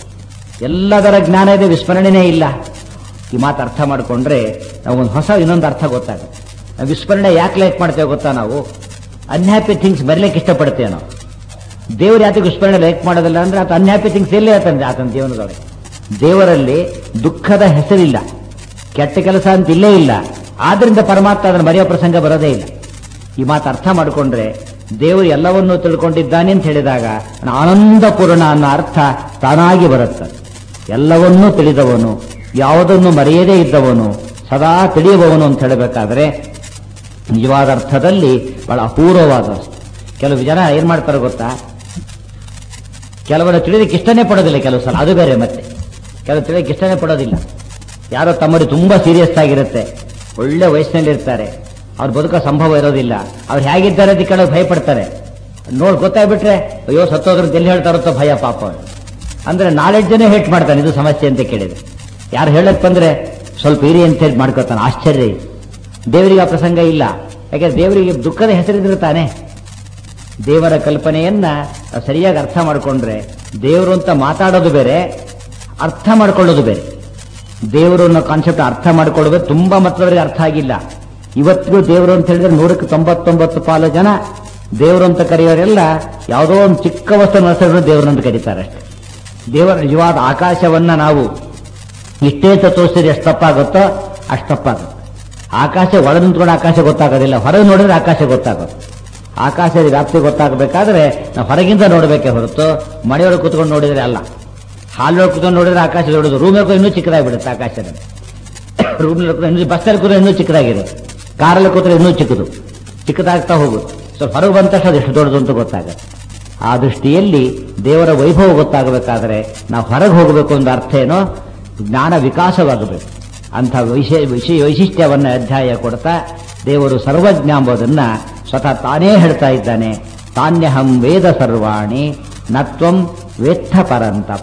ಎಲ್ಲದರ ಜ್ಞಾನ ಇದೆ ವಿಸ್ಮರಣೆನೇ ಇಲ್ಲ ಈ ಮಾತು ಅರ್ಥ ಮಾಡಿಕೊಂಡ್ರೆ ನಾವು ಒಂದು ಹೊಸ ಇನ್ನೊಂದು ಅರ್ಥ ಗೊತ್ತಾಗುತ್ತೆ ನಾವು ವಿಸ್ಮರಣೆ ಯಾಕೆ ಲೈಕ್ ಮಾಡ್ತೇವೆ ಗೊತ್ತಾ ನಾವು ಅನ್ಹ್ಯಾಪಿ ಥಿಂಗ್ಸ್ ಬರಲಿಕ್ಕೆ ಇಷ್ಟಪಡ್ತೇವೆ ನಾವು ದೇವರು ಯಾತಕ್ಕೆ ವಿಸ್ಮರಣೆ ಲೈಕ್ ಮಾಡೋದಿಲ್ಲ ಅಂದ್ರೆ ಆತ ಅನ್ಹ್ಯಾಪಿ ಥಿಂಗ್ಸ್ ಎಲ್ಲೇ ಆತಂದೆ ಆತನ ಜೀವನದೊಳಗೆ ದೇವರಲ್ಲಿ ದುಃಖದ ಹೆಸರಿಲ್ಲ ಕೆಟ್ಟ ಕೆಲಸ ಅಂತ ಇಲ್ಲೇ ಇಲ್ಲ ಆದ್ರಿಂದ ಪರಮಾತ್ಮ ಅದನ್ನು ಮರೆಯೋ ಪ್ರಸಂಗ ಬರೋದೇ ಇಲ್ಲ ಈ ಮಾತು ಅರ್ಥ ಮಾಡಿಕೊಂಡ್ರೆ ದೇವರು ಎಲ್ಲವನ್ನೂ ತಿಳ್ಕೊಂಡಿದ್ದಾನೆ ಅಂತ ಹೇಳಿದಾಗ ಆನಂದಪೂರ್ಣ ಅನ್ನೋ ಅರ್ಥ ತಾನಾಗಿ ಬರುತ್ತೆ ಎಲ್ಲವನ್ನೂ ತಿಳಿದವನು ಯಾವುದನ್ನು ಮರೆಯದೇ ಇದ್ದವನು ಸದಾ ತಿಳಿಯುವವನು ಅಂತ ಹೇಳಬೇಕಾದ್ರೆ ನಿಜವಾದ ಅರ್ಥದಲ್ಲಿ ಬಹಳ ಅಪೂರ್ವವಾದ ವಸ್ತು. ಕೆಲವು ಜನ ಏನ್ ಮಾಡ್ತಾರೆ ಗೊತ್ತಾ ಕೆಲವರು ತಿಳಿದಕ್ಕೆ ಇಷ್ಟನೇ ಪಡೋದಿಲ್ಲ ಕೆಲವು ಸಲ ಅದು ಬೇರೆ ಮತ್ತೆ ಕೆಲವು ತಿಳಿದಕ್ಕೆ ಇಷ್ಟನೇ ಪಡೋದಿಲ್ಲ ಯಾರೋ ತಮ್ಮಡಿ ತುಂಬಾ ಸೀರಿಯಸ್ ಆಗಿರುತ್ತೆ ಒಳ್ಳೆ ವಯಸ್ಸಿನಲ್ಲಿ ಇರ್ತಾರೆ ಅವ್ರು ಬದುಕೋ ಸಂಭವ ಇರೋದಿಲ್ಲ ಅವ್ರು ಹೇಗಿದ್ದಾರೆ ಅಂತ ಕೆಲವು ಭಯ ಪಡ್ತಾರೆ ನೋಡ್ ಗೊತ್ತಾಗ್ಬಿಟ್ರೆ ಅಯ್ಯೋ ಸತ್ತೋದ್ರ ಎಲ್ಲಿ ಹೇಳ್ತಾರೋ ಭಯ ಪಾಪ ಅವ್ರು. ಅಂದ್ರೆ ನಾಲೆಡ್ಜನೇ ಹೇಟ್ ಮಾಡ್ತಾನೆ ಇದು ಸಮಸ್ಯೆ ಅಂತ ಕೇಳಿದ್ರೆ ಯಾರು ಹೇಳಕ್ ಬಂದ್ರೆ ಸ್ವಲ್ಪ ಇರಿ ಅಂತ ಹೇಳಿ ಮಾಡ್ಕೋತಾನೆ ಆಶ್ಚರ್ಯ ಇದು. ದೇವರಿಗೆ ಆ ಪ್ರಸಂಗ ಇಲ್ಲ ಯಾಕಂದ್ರೆ ದೇವರಿಗೆ ದುಃಖದ ಹೆಸರಿದ್ರೆ ತಾನೆ ದೇವರ ಕಲ್ಪನೆಯನ್ನ ನಾವು ಸರಿಯಾಗಿ ಅರ್ಥ ಮಾಡಿಕೊಂಡ್ರೆ ದೇವರು ಅಂತ ಮಾತಾಡೋದು ಬೇರೆ ಅರ್ಥ ಮಾಡ್ಕೊಳ್ಳೋದು ಬೇರೆ ದೇವರು ಅನ್ನೋ ಕಾನ್ಸೆಪ್ಟ್ ಅರ್ಥ ಮಾಡ್ಕೊಳ್ಳೋದು ತುಂಬಾ ಮತ್ತವರಿಗೆ ಅರ್ಥ ಆಗಿಲ್ಲ ಇವತ್ತಿಗೂ ದೇವರು ಅಂತ ಹೇಳಿದ್ರೆ ನೂರಕ್ಕೆ ತೊಂಬತ್ತೊಂಬತ್ತು ಪಾಲು ಜನ ದೇವರು ಅಂತ ಕರೆಯೋರೆಲ್ಲ ಯಾವುದೋ ಒಂದು ಚಿಕ್ಕ ವಸ್ತು ಹೆಸರು ದೇವರು ಅಂತ ಕರೀತಾರೆ ಅಷ್ಟೇ ದೇವರ ನಿಜವಾದ ಆಕಾಶವನ್ನ ನಾವು ಇಷ್ಟೇ ತೋರಿಸಿದ್ರೆ ಎಷ್ಟು ತಪ್ಪಾಗುತ್ತೋ ಅಷ್ಟು ತಪ್ಪಾಗುತ್ತೆ ಆಕಾಶ ಒಳ ನಿಂತ್ಕೊಂಡು ಆಕಾಶ ಗೊತ್ತಾಗೋದಿಲ್ಲ ಹೊರಗೆ ನೋಡಿದ್ರೆ ಆಕಾಶ ಗೊತ್ತಾಗೋದು ಆಕಾಶದ ವ್ಯಾಪ್ತಿ ಗೊತ್ತಾಗಬೇಕಾದ್ರೆ ನಾವು ಹೊರಗಿಂದ ನೋಡಬೇಕೇ ಹೊರತು ಮನೆಯೊಳಗೆ ಕೂತ್ಕೊಂಡು ನೋಡಿದ್ರೆ ಅಲ್ಲ ಹಾಲೊಳಗೆ ಕೂತ್ಕೊಂಡು ನೋಡಿದ್ರೆ ಆಕಾಶ ದೊಡ್ಡದು ರೂಮಲ್ಲಿ ಇನ್ನೂ ಚಿಕ್ಕದಾಗ್ಬಿಡುತ್ತೆ ಆಕಾಶದಲ್ಲಿ ರೂಮ್ನಲ್ಲಿ ಕೂತ್ರೆ ಇನ್ನೂ ಬಸ್ಸಲ್ಲಿ ಕೂತ್ರೆ ಇನ್ನೂ ಚಿಕ್ಕದಾಗಿರುತ್ತೆ ಕಾರಲ್ಲಿ ಕೂತ್ರೆ ಇನ್ನೂ ಚಿಕ್ಕದು ಚಿಕ್ಕದಾಗ್ತಾ ಹೋಗುತ್ತೆ ಸ್ವಲ್ಪ ಹೊರಗೆ ಬಂದ ತಕ್ಷಣ ಅದೆಷ್ಟು ದೊಡ್ಡದು ಅಂತ ಗೊತ್ತಾಗುತ್ತೆ ಆ ದೃಷ್ಟಿಯಲ್ಲಿ ದೇವರ ವೈಭವ ಗೊತ್ತಾಗಬೇಕಾದ್ರೆ ನಾವು ಹೊರಗೆ ಹೋಗಬೇಕು ಅಂತ ಅರ್ಥ ಏನೋ ಜ್ಞಾನ ವಿಕಾಸವಾಗಬೇಕು ಅಂಥ ವಿಶೇ ವಿಶೇ ವೈಶಿಷ್ಟ್ಯವನ್ನ ಅಧ್ಯಾಯ ಕೊಡ್ತಾ ದೇವರು ಸರ್ವಜ್ಞ ಎಂಬುದನ್ನ ಸ್ವತಃ ತಾನೇ ಹೇಳ್ತಾ ಇದ್ದಾನೆ ತಾನ್ಯಹಂ ವೇದ ಸರ್ವಾಣಿ ನತ್ವಂ ವೇತ್ಥ ಪರಂತಪ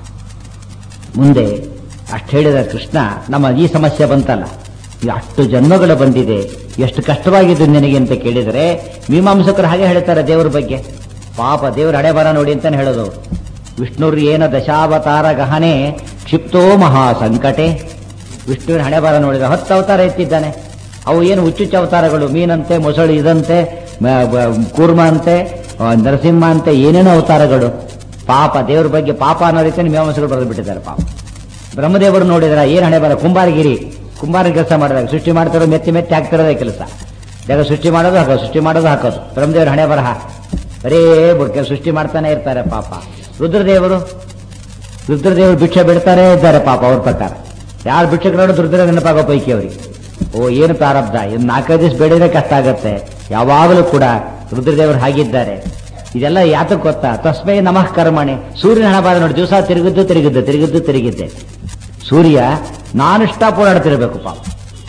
ಮುಂದೆ ಅಷ್ಟು ಹೇಳಿದ ಕೃಷ್ಣ ನಮ್ಮ ಈ ಸಮಸ್ಯೆ ಬಂತಲ್ಲ ಈ ಅಷ್ಟು ಜನ್ಮಗಳು ಬಂದಿದೆ ಎಷ್ಟು ಕಷ್ಟವಾಗಿದ್ದು ನಿನಗೆ ಅಂತ ಕೇಳಿದರೆ ಮೀಮಾಂಸಕರು ಹಾಗೆ ಹೇಳ್ತಾರೆ ದೇವರ ಬಗ್ಗೆ ಪಾಪ ದೇವರ ಹಣೆ ಬರ ನೋಡಿ ಅಂತಾನೆ ಹೇಳೋದು ವಿಷ್ಣುರ್ ಏನ ದಶಾವತಾರ ಗಹನೆ ಕ್ಷಿಪ್ತೋ ಮಹಾ ಸಂಕಟೆ ವಿಷ್ಣುವಿನ ಹಣೆ ಬರ ನೋಡಿದ ಹತ್ತು ಅವತಾರ ಎತ್ತಿದ್ದಾನೆ ಅವು ಏನು ಹುಚ್ಚುಚ್ಚ ಅವತಾರಗಳು ಮೀನಂತೆ ಮೊಸಳು ಇದಂತೆ ಮ- ಬ- ಕೂರ್ಮ ಅಂತೆ ಆ, ನರಸಿಂಹ ಅಂತೆ ಏನೇನೋ ಅವತಾರಗಳು ಪಾಪ ದೇವ್ರ ಬಗ್ಗೆ ಪಾಪ ಅನ್ನೋ ರೀತಿಯಲ್ಲಿ ಮೀಮಾಂಸಗಳು ಬರೆದು ಬಿಟ್ಟಿದ್ದಾರೆ ಪಾಪ ಬ್ರಹ್ಮದೇವರು ನೋಡಿದ್ರ ಏನ್ ಹಣೆ ಬರ ಕುಂಬಾರಗಿರಿ ಕುಂಬಾರ ಕೆಲಸ ಮಾಡಿದಾಗ ಸೃಷ್ಟಿ ಮಾಡ್ತಿರೋ ಮೆತ್ತಿ ಮೆತ್ತಿ ಹಾಕ್ತಿರೋದೇ ಕೆಲಸ ಜಾಗ ಸೃಷ್ಟಿ ಮಾಡೋದು ಹಾಕೋದು ಸೃಷ್ಟಿ ಮಾಡೋದು ಹಾಕೋದು ಬ್ರಹ್ಮದೇವ್ರ ಹಣೆ ಬರಹ ಬರೇ ಬುಡ್ಕೆ ಸೃಷ್ಟಿ ಮಾಡ್ತಾನೆ ಇರ್ತಾರೆ ಪಾಪ ರುದ್ರದೇವರು ರುದ್ರದೇವರು ಭಿಕ್ಷೆ ಬಿಡ್ತಾನೆ ಇದ್ದಾರೆ ಪಾಪ ಅವ್ರ ಪ್ರಕಾರ ಯಾರು ಭಿಕ್ಷಕರು ನೋಡಿದ್ರು ರುದ್ರ ನೆನಪಾಗೋ ಪೈಕಿ ಅವರಿಗೆ ಓ ಏನು ಪ್ರಾರಬ್ಧ ಇನ್ನು ನಾಲ್ಕೈದು ದಿವಸ ಬೇಡಿದ್ರೆ ಕಷ್ಟ ಆಗತ್ತೆ ಯಾವಾಗಲೂ ಕೂಡ ರುದ್ರದೇವರು ಹಾಗಿದ್ದಾರೆ ಇದೆಲ್ಲ ಯಾತಕ್ಕೆ ಗೊತ್ತಾ ತಸ್ಮೈ ನಮಃ ಕರ್ಮಣೆ ಸೂರ್ಯನ ಹಣ ಬಾದ ನೋಡಿ ದಿವಸ ತಿರುಗಿದ್ದು ತಿರುಗಿದ್ದು ತಿರುಗಿದ್ದು ತಿರುಗಿದ್ದೆ ಸೂರ್ಯ ನಾನ್ ಇಷ್ಟ ಓಡಾಡ್ತಿರ್ಬೇಕು ಪಾಪ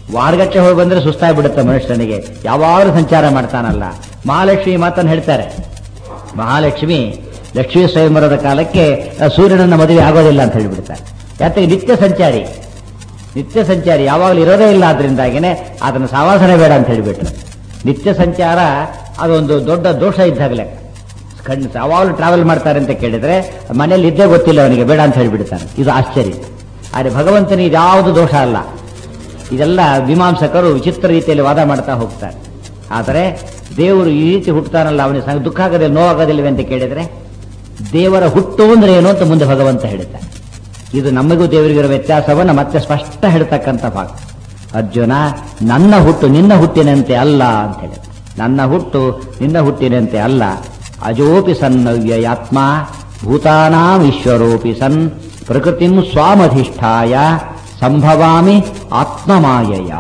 ವಾರಗಟ್ಟೆ ಹೋಗಿ ಬಂದ್ರೆ ಸುಸ್ತಾಗ್ಬಿಡುತ್ತೆ ಮನುಷ್ಯನಿಗೆ ಯಾವಾಗಲೂ ಸಂಚಾರ ಮಾಡ್ತಾನಲ್ಲ ಮಹಾಲಕ್ಷ್ಮಿ ಮಾತನ್ನು ಹೇಳ್ತಾರೆ ಮಹಾಲಕ್ಷ್ಮಿ ಲಕ್ಷ್ಮೀ ಸ್ವಯಂವರದ ಕಾಲಕ್ಕೆ ಆ, ಸೂರ್ಯನನ್ನ ಮದುವೆ ಆಗೋದಿಲ್ಲ ಅಂತ ಹೇಳಿಬಿಡ್ತಾರೆ ಯಾಕೆ ನಿತ್ಯ ಸಂಚಾರಿ ನಿತ್ಯ ಸಂಚಾರಿ ಯಾವಾಗಲೂ ಇರೋದೇ ಇಲ್ಲ ಆದ್ರಿಂದಾಗಿನೇ ಅದನ್ನು ಸಾವಾಸನೆ ಬೇಡ ಅಂತ ಹೇಳಿಬಿಟ್ರು ನಿತ್ಯ ಸಂಚಾರ ಅದೊಂದು ದೊಡ್ಡ ದೋಷ ಇದ್ದಾಗಲೇ ಕಣ್ಣು ಯಾವಾಗಲೂ ಟ್ರಾವೆಲ್ ಮಾಡ್ತಾರೆ ಅಂತ ಕೇಳಿದ್ರೆ ಮನೇಲಿ ಇದ್ದೇ ಗೊತ್ತಿಲ್ಲ ಅವನಿಗೆ ಬೇಡ ಅಂತ ಹೇಳಿಬಿಡ್ತಾನೆ ಇದು ಆಶ್ಚರ್ಯ ಆದರೆ ಭಗವಂತನಿಗೆ ಇದ್ಯಾವುದು ದೋಷ ಅಲ್ಲ ಇದೆಲ್ಲ ಮೀಮಾಂಸಕರು ವಿಚಿತ್ರ ರೀತಿಯಲ್ಲಿ ವಾದ ಮಾಡ್ತಾ ಹೋಗ್ತಾರೆ ಆದರೆ ದೇವರು ಈ ರೀತಿ ಹುಟ್ಟುತ್ತಾನಲ್ಲ ಅವನಿಗೆ ಸಂಗ ದುಃಖ ಆಗೋದಿಲ್ಲ ನೋವಾಗೋದಿಲ್ಲವೆ ಅಂತ ಕೇಳಿದ್ರೆ ದೇವರ ಹುಟ್ಟು ಅಂದ್ರೆ ಏನು ಅಂತ ಮುಂದೆ ಭಗವಂತ ಹೇಳ್ತಾನೆ ಇದು ನಮಗೂ ದೇವರಿಗಿರೋ ವ್ಯತ್ಯಾಸವನ್ನು ಮತ್ತೆ ಸ್ಪಷ್ಟ ಹೇಳ್ತಕ್ಕಂಥ ಭಾಗ ಅರ್ಜುನ ನನ್ನ ಹುಟ್ಟು ನಿನ್ನ ಹುಟ್ಟಿನಂತೆ ಅಲ್ಲ ಅಂತ ಹೇಳಿ ನನ್ನ ಹುಟ್ಟು ನಿನ್ನ ಹುಟ್ಟಿನಂತೆ ಅಲ್ಲ ಅಜೋಪಿ ಸನ್ನವ್ಯಯಾತ್ಮ ಭೂತಾನಾಂ ಈಶ್ವರೋಪಿ ಸನ್ ಪ್ರಕೃತಿಂ ಸ್ವಾಮಧಿಷ್ಠಾಯ ಸಂಭವಾಮಿ ಆತ್ಮಮಾಯಯ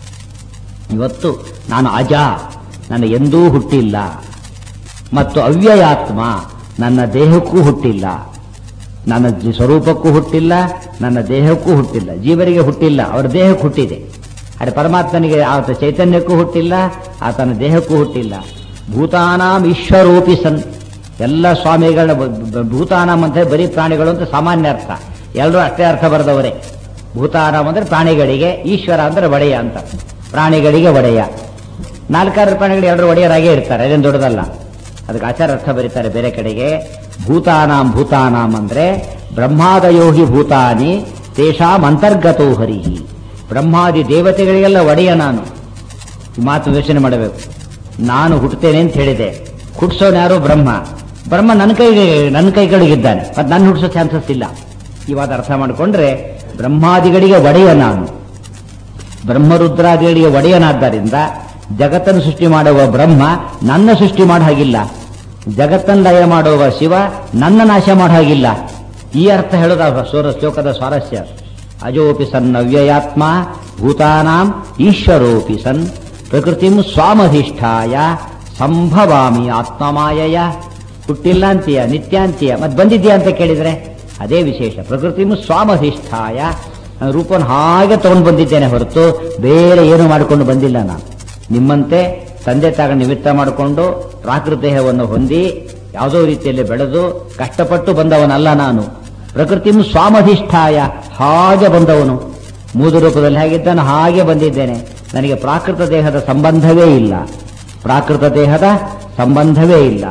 ಇವತ್ತು ನಾನು ಅಜ ನನ್ನ ಎಂದೂ ಹುಟ್ಟಿಲ್ಲ ಮತ್ತು ಅವ್ಯಯಾತ್ಮ ನನ್ನ ದೇಹಕ್ಕೂ ಹುಟ್ಟಿಲ್ಲ ನನ್ನ ಜಿ- ಸ್ವರೂಪಕ್ಕೂ ಹುಟ್ಟಿಲ್ಲ ನನ್ನ ದೇಹಕ್ಕೂ ಹುಟ್ಟಿಲ್ಲ ಜೀವರಿಗೆ ಹುಟ್ಟಿಲ್ಲ ಅವರ ದೇಹಕ್ಕೆ ಹುಟ್ಟಿದೆ ಆದರೆ ಪರಮಾತ್ಮನಿಗೆ ಆತ ಚೈತನ್ಯಕ್ಕೂ ಹುಟ್ಟಿಲ್ಲ ಆತನ ದೇಹಕ್ಕೂ ಹುಟ್ಟಿಲ್ಲ ಭೂತಾನಾಂ ಈಶ್ವರೋಪಿ ಸನ್ ಎಲ್ಲ ಸ್ವಾಮಿಗಳ ಬ- ಬ- ಭೂತಾನಾಂ ಅಂತ ಹೇಳಿ ಬರೀ ಪ್ರಾಣಿಗಳು ಅಂತ ಸಾಮಾನ್ಯ ಅರ್ಥ ಎಲ್ಲರೂ ಅಷ್ಟೇ ಅರ್ಥ ಬರೆದವರೇ ಭೂತಾನಾಂ ಅಂದ್ರೆ ಪ್ರಾಣಿಗಳಿಗೆ ಈಶ್ವರ ಅಂದ್ರೆ ಒಡೆಯ ಅಂತ ಪ್ರಾಣಿಗಳಿಗೆ ಒಡೆಯ ನಾಲ್ಕಾರು ಪ್ರಾಣಿಗಳು ಎಲ್ಲರೂ ಒಡೆಯರಾಗೇ ಇರ್ತಾರೆ ಅದೇನು ದೊಡ್ಡದಲ್ಲ ಅದಕ್ಕೆ ಆಚಾರ ಅರ್ಥ ಬರೀತಾರೆ ಬೇರೆ ಕಡೆಗೆ ಭೂತಾನಾಂ ಭೂತಾನಾಂ ಅಂದ್ರೆ ಬ್ರಹ್ಮಾದಯೋಹಿ ಭೂತಾನಿ ತೇಷಾಂ ಅಂತರ್ಗತೋ ಹರಿಹಿ ಬ್ರಹ್ಮಾದಿ ದೇವತೆಗಳಿಗೆಲ್ಲ ಒಡೆಯ ನಾನು ಈ ಮಾತು ಯೋಚನೆ ಮಾಡಬೇಕು ನಾನು ಹುಟ್ಟುತ್ತೇನೆ ಅಂತ ಹೇಳಿದೆ ಹುಟ್ಟಿಸೋನು ಯಾರು ಬ್ರಹ್ಮ ಬ್ರಹ್ಮ ನನ್ನ ಕೈಗೆ ನನ್ನ ಕೈಗಳಿಗಿದ್ದಾನೆ ಮತ್ತೆ ನನ್ನ ಹುಟ್ಟಿಸೋ ಚಾನ್ಸಸ್ ಇಲ್ಲ ಇವಾಗ ಅರ್ಥ ಮಾಡಿಕೊಂಡ್ರೆ ಬ್ರಹ್ಮಾದಿಗಳಿಗೆ ಒಡೆಯ ನಾನು ಬ್ರಹ್ಮರುದ್ರಾದಿಗಳಿಗೆ ಒಡೆಯನಾದ್ದರಿಂದ ಜಗತ್ತನ್ನು ಸೃಷ್ಟಿ ಮಾಡುವ ಬ್ರಹ್ಮ ನನ್ನ ಸೃಷ್ಟಿ ಮಾಡೋ ಹಾಗಿಲ್ಲ ಜಗತ್ತನ್ನು ಲಯ ಮಾಡುವ ಶಿವ ನನ್ನ ನಾಶ ಮಾಡೋ ಹಾಗಿಲ್ಲ ಈ ಅರ್ಥ ಹೇಳೋದ ಸೋರ ಶ್ಲೋಕದ ಸ್ವಾರಸ್ಯ ಅಜೋಪಿ ಸನ್ ಅವ್ಯಯಾತ್ಮ ಭೂತಾನಾಂ ಈಶ್ವರೋಪಿ ಸನ್ ಪ್ರಕೃತಿಂ ಸ್ವಾಮಧಿಷ್ಠಾಯ ಸಂಭವಾಮಿ ಆತ್ಮಮಾಯಯ ಹುಟ್ಟಿಲ್ಲ ಅಂತೀಯ ನಿತ್ಯ ಅಂತೀಯ ಮತ್ತೆ ಬಂದಿದ್ಯಾ ಅಂತ ಕೇಳಿದ್ರೆ ಅದೇ ವಿಶೇಷ ಪ್ರಕೃತಿಂ ಸ್ವಾಮಧಿಷ್ಠಾಯ ನಾನು ರೂಪವನ್ನು ಹಾಗೆ ತಗೊಂಡು ಬಂದಿದ್ದೇನೆ ಹೊರತು ಬೇರೆ ಏನು ಮಾಡಿಕೊಂಡು ಬಂದಿಲ್ಲ ನಾನು ನಿಮ್ಮಂತೆ ತಂದೆ ತಾಗ ನಿಮಿತ್ತ ಮಾಡಿಕೊಂಡು ಪ್ರಾಕೃತ ದೇಹವನ್ನು ಹೊಂದಿ ಯಾವುದೋ ರೀತಿಯಲ್ಲಿ ಬೆಳೆದು ಕಷ್ಟಪಟ್ಟು ಬಂದವನಲ್ಲ ನಾನು ಪ್ರಕೃತಿಂ ಸ್ವಾಮಧಿಷ್ಠಾಯ ಹಾಗೆ ಬಂದವನು ಮೂದು ರೂಪದಲ್ಲಿ ಹೇಗಿದ್ದಾನೆ ಹಾಗೆ ಬಂದಿದ್ದೇನೆ ನನಗೆ ಪ್ರಾಕೃತ ದೇಹದ ಸಂಬಂಧವೇ ಇಲ್ಲ ಪ್ರಾಕೃತ ದೇಹದ ಸಂಬಂಧವೇ ಇಲ್ಲ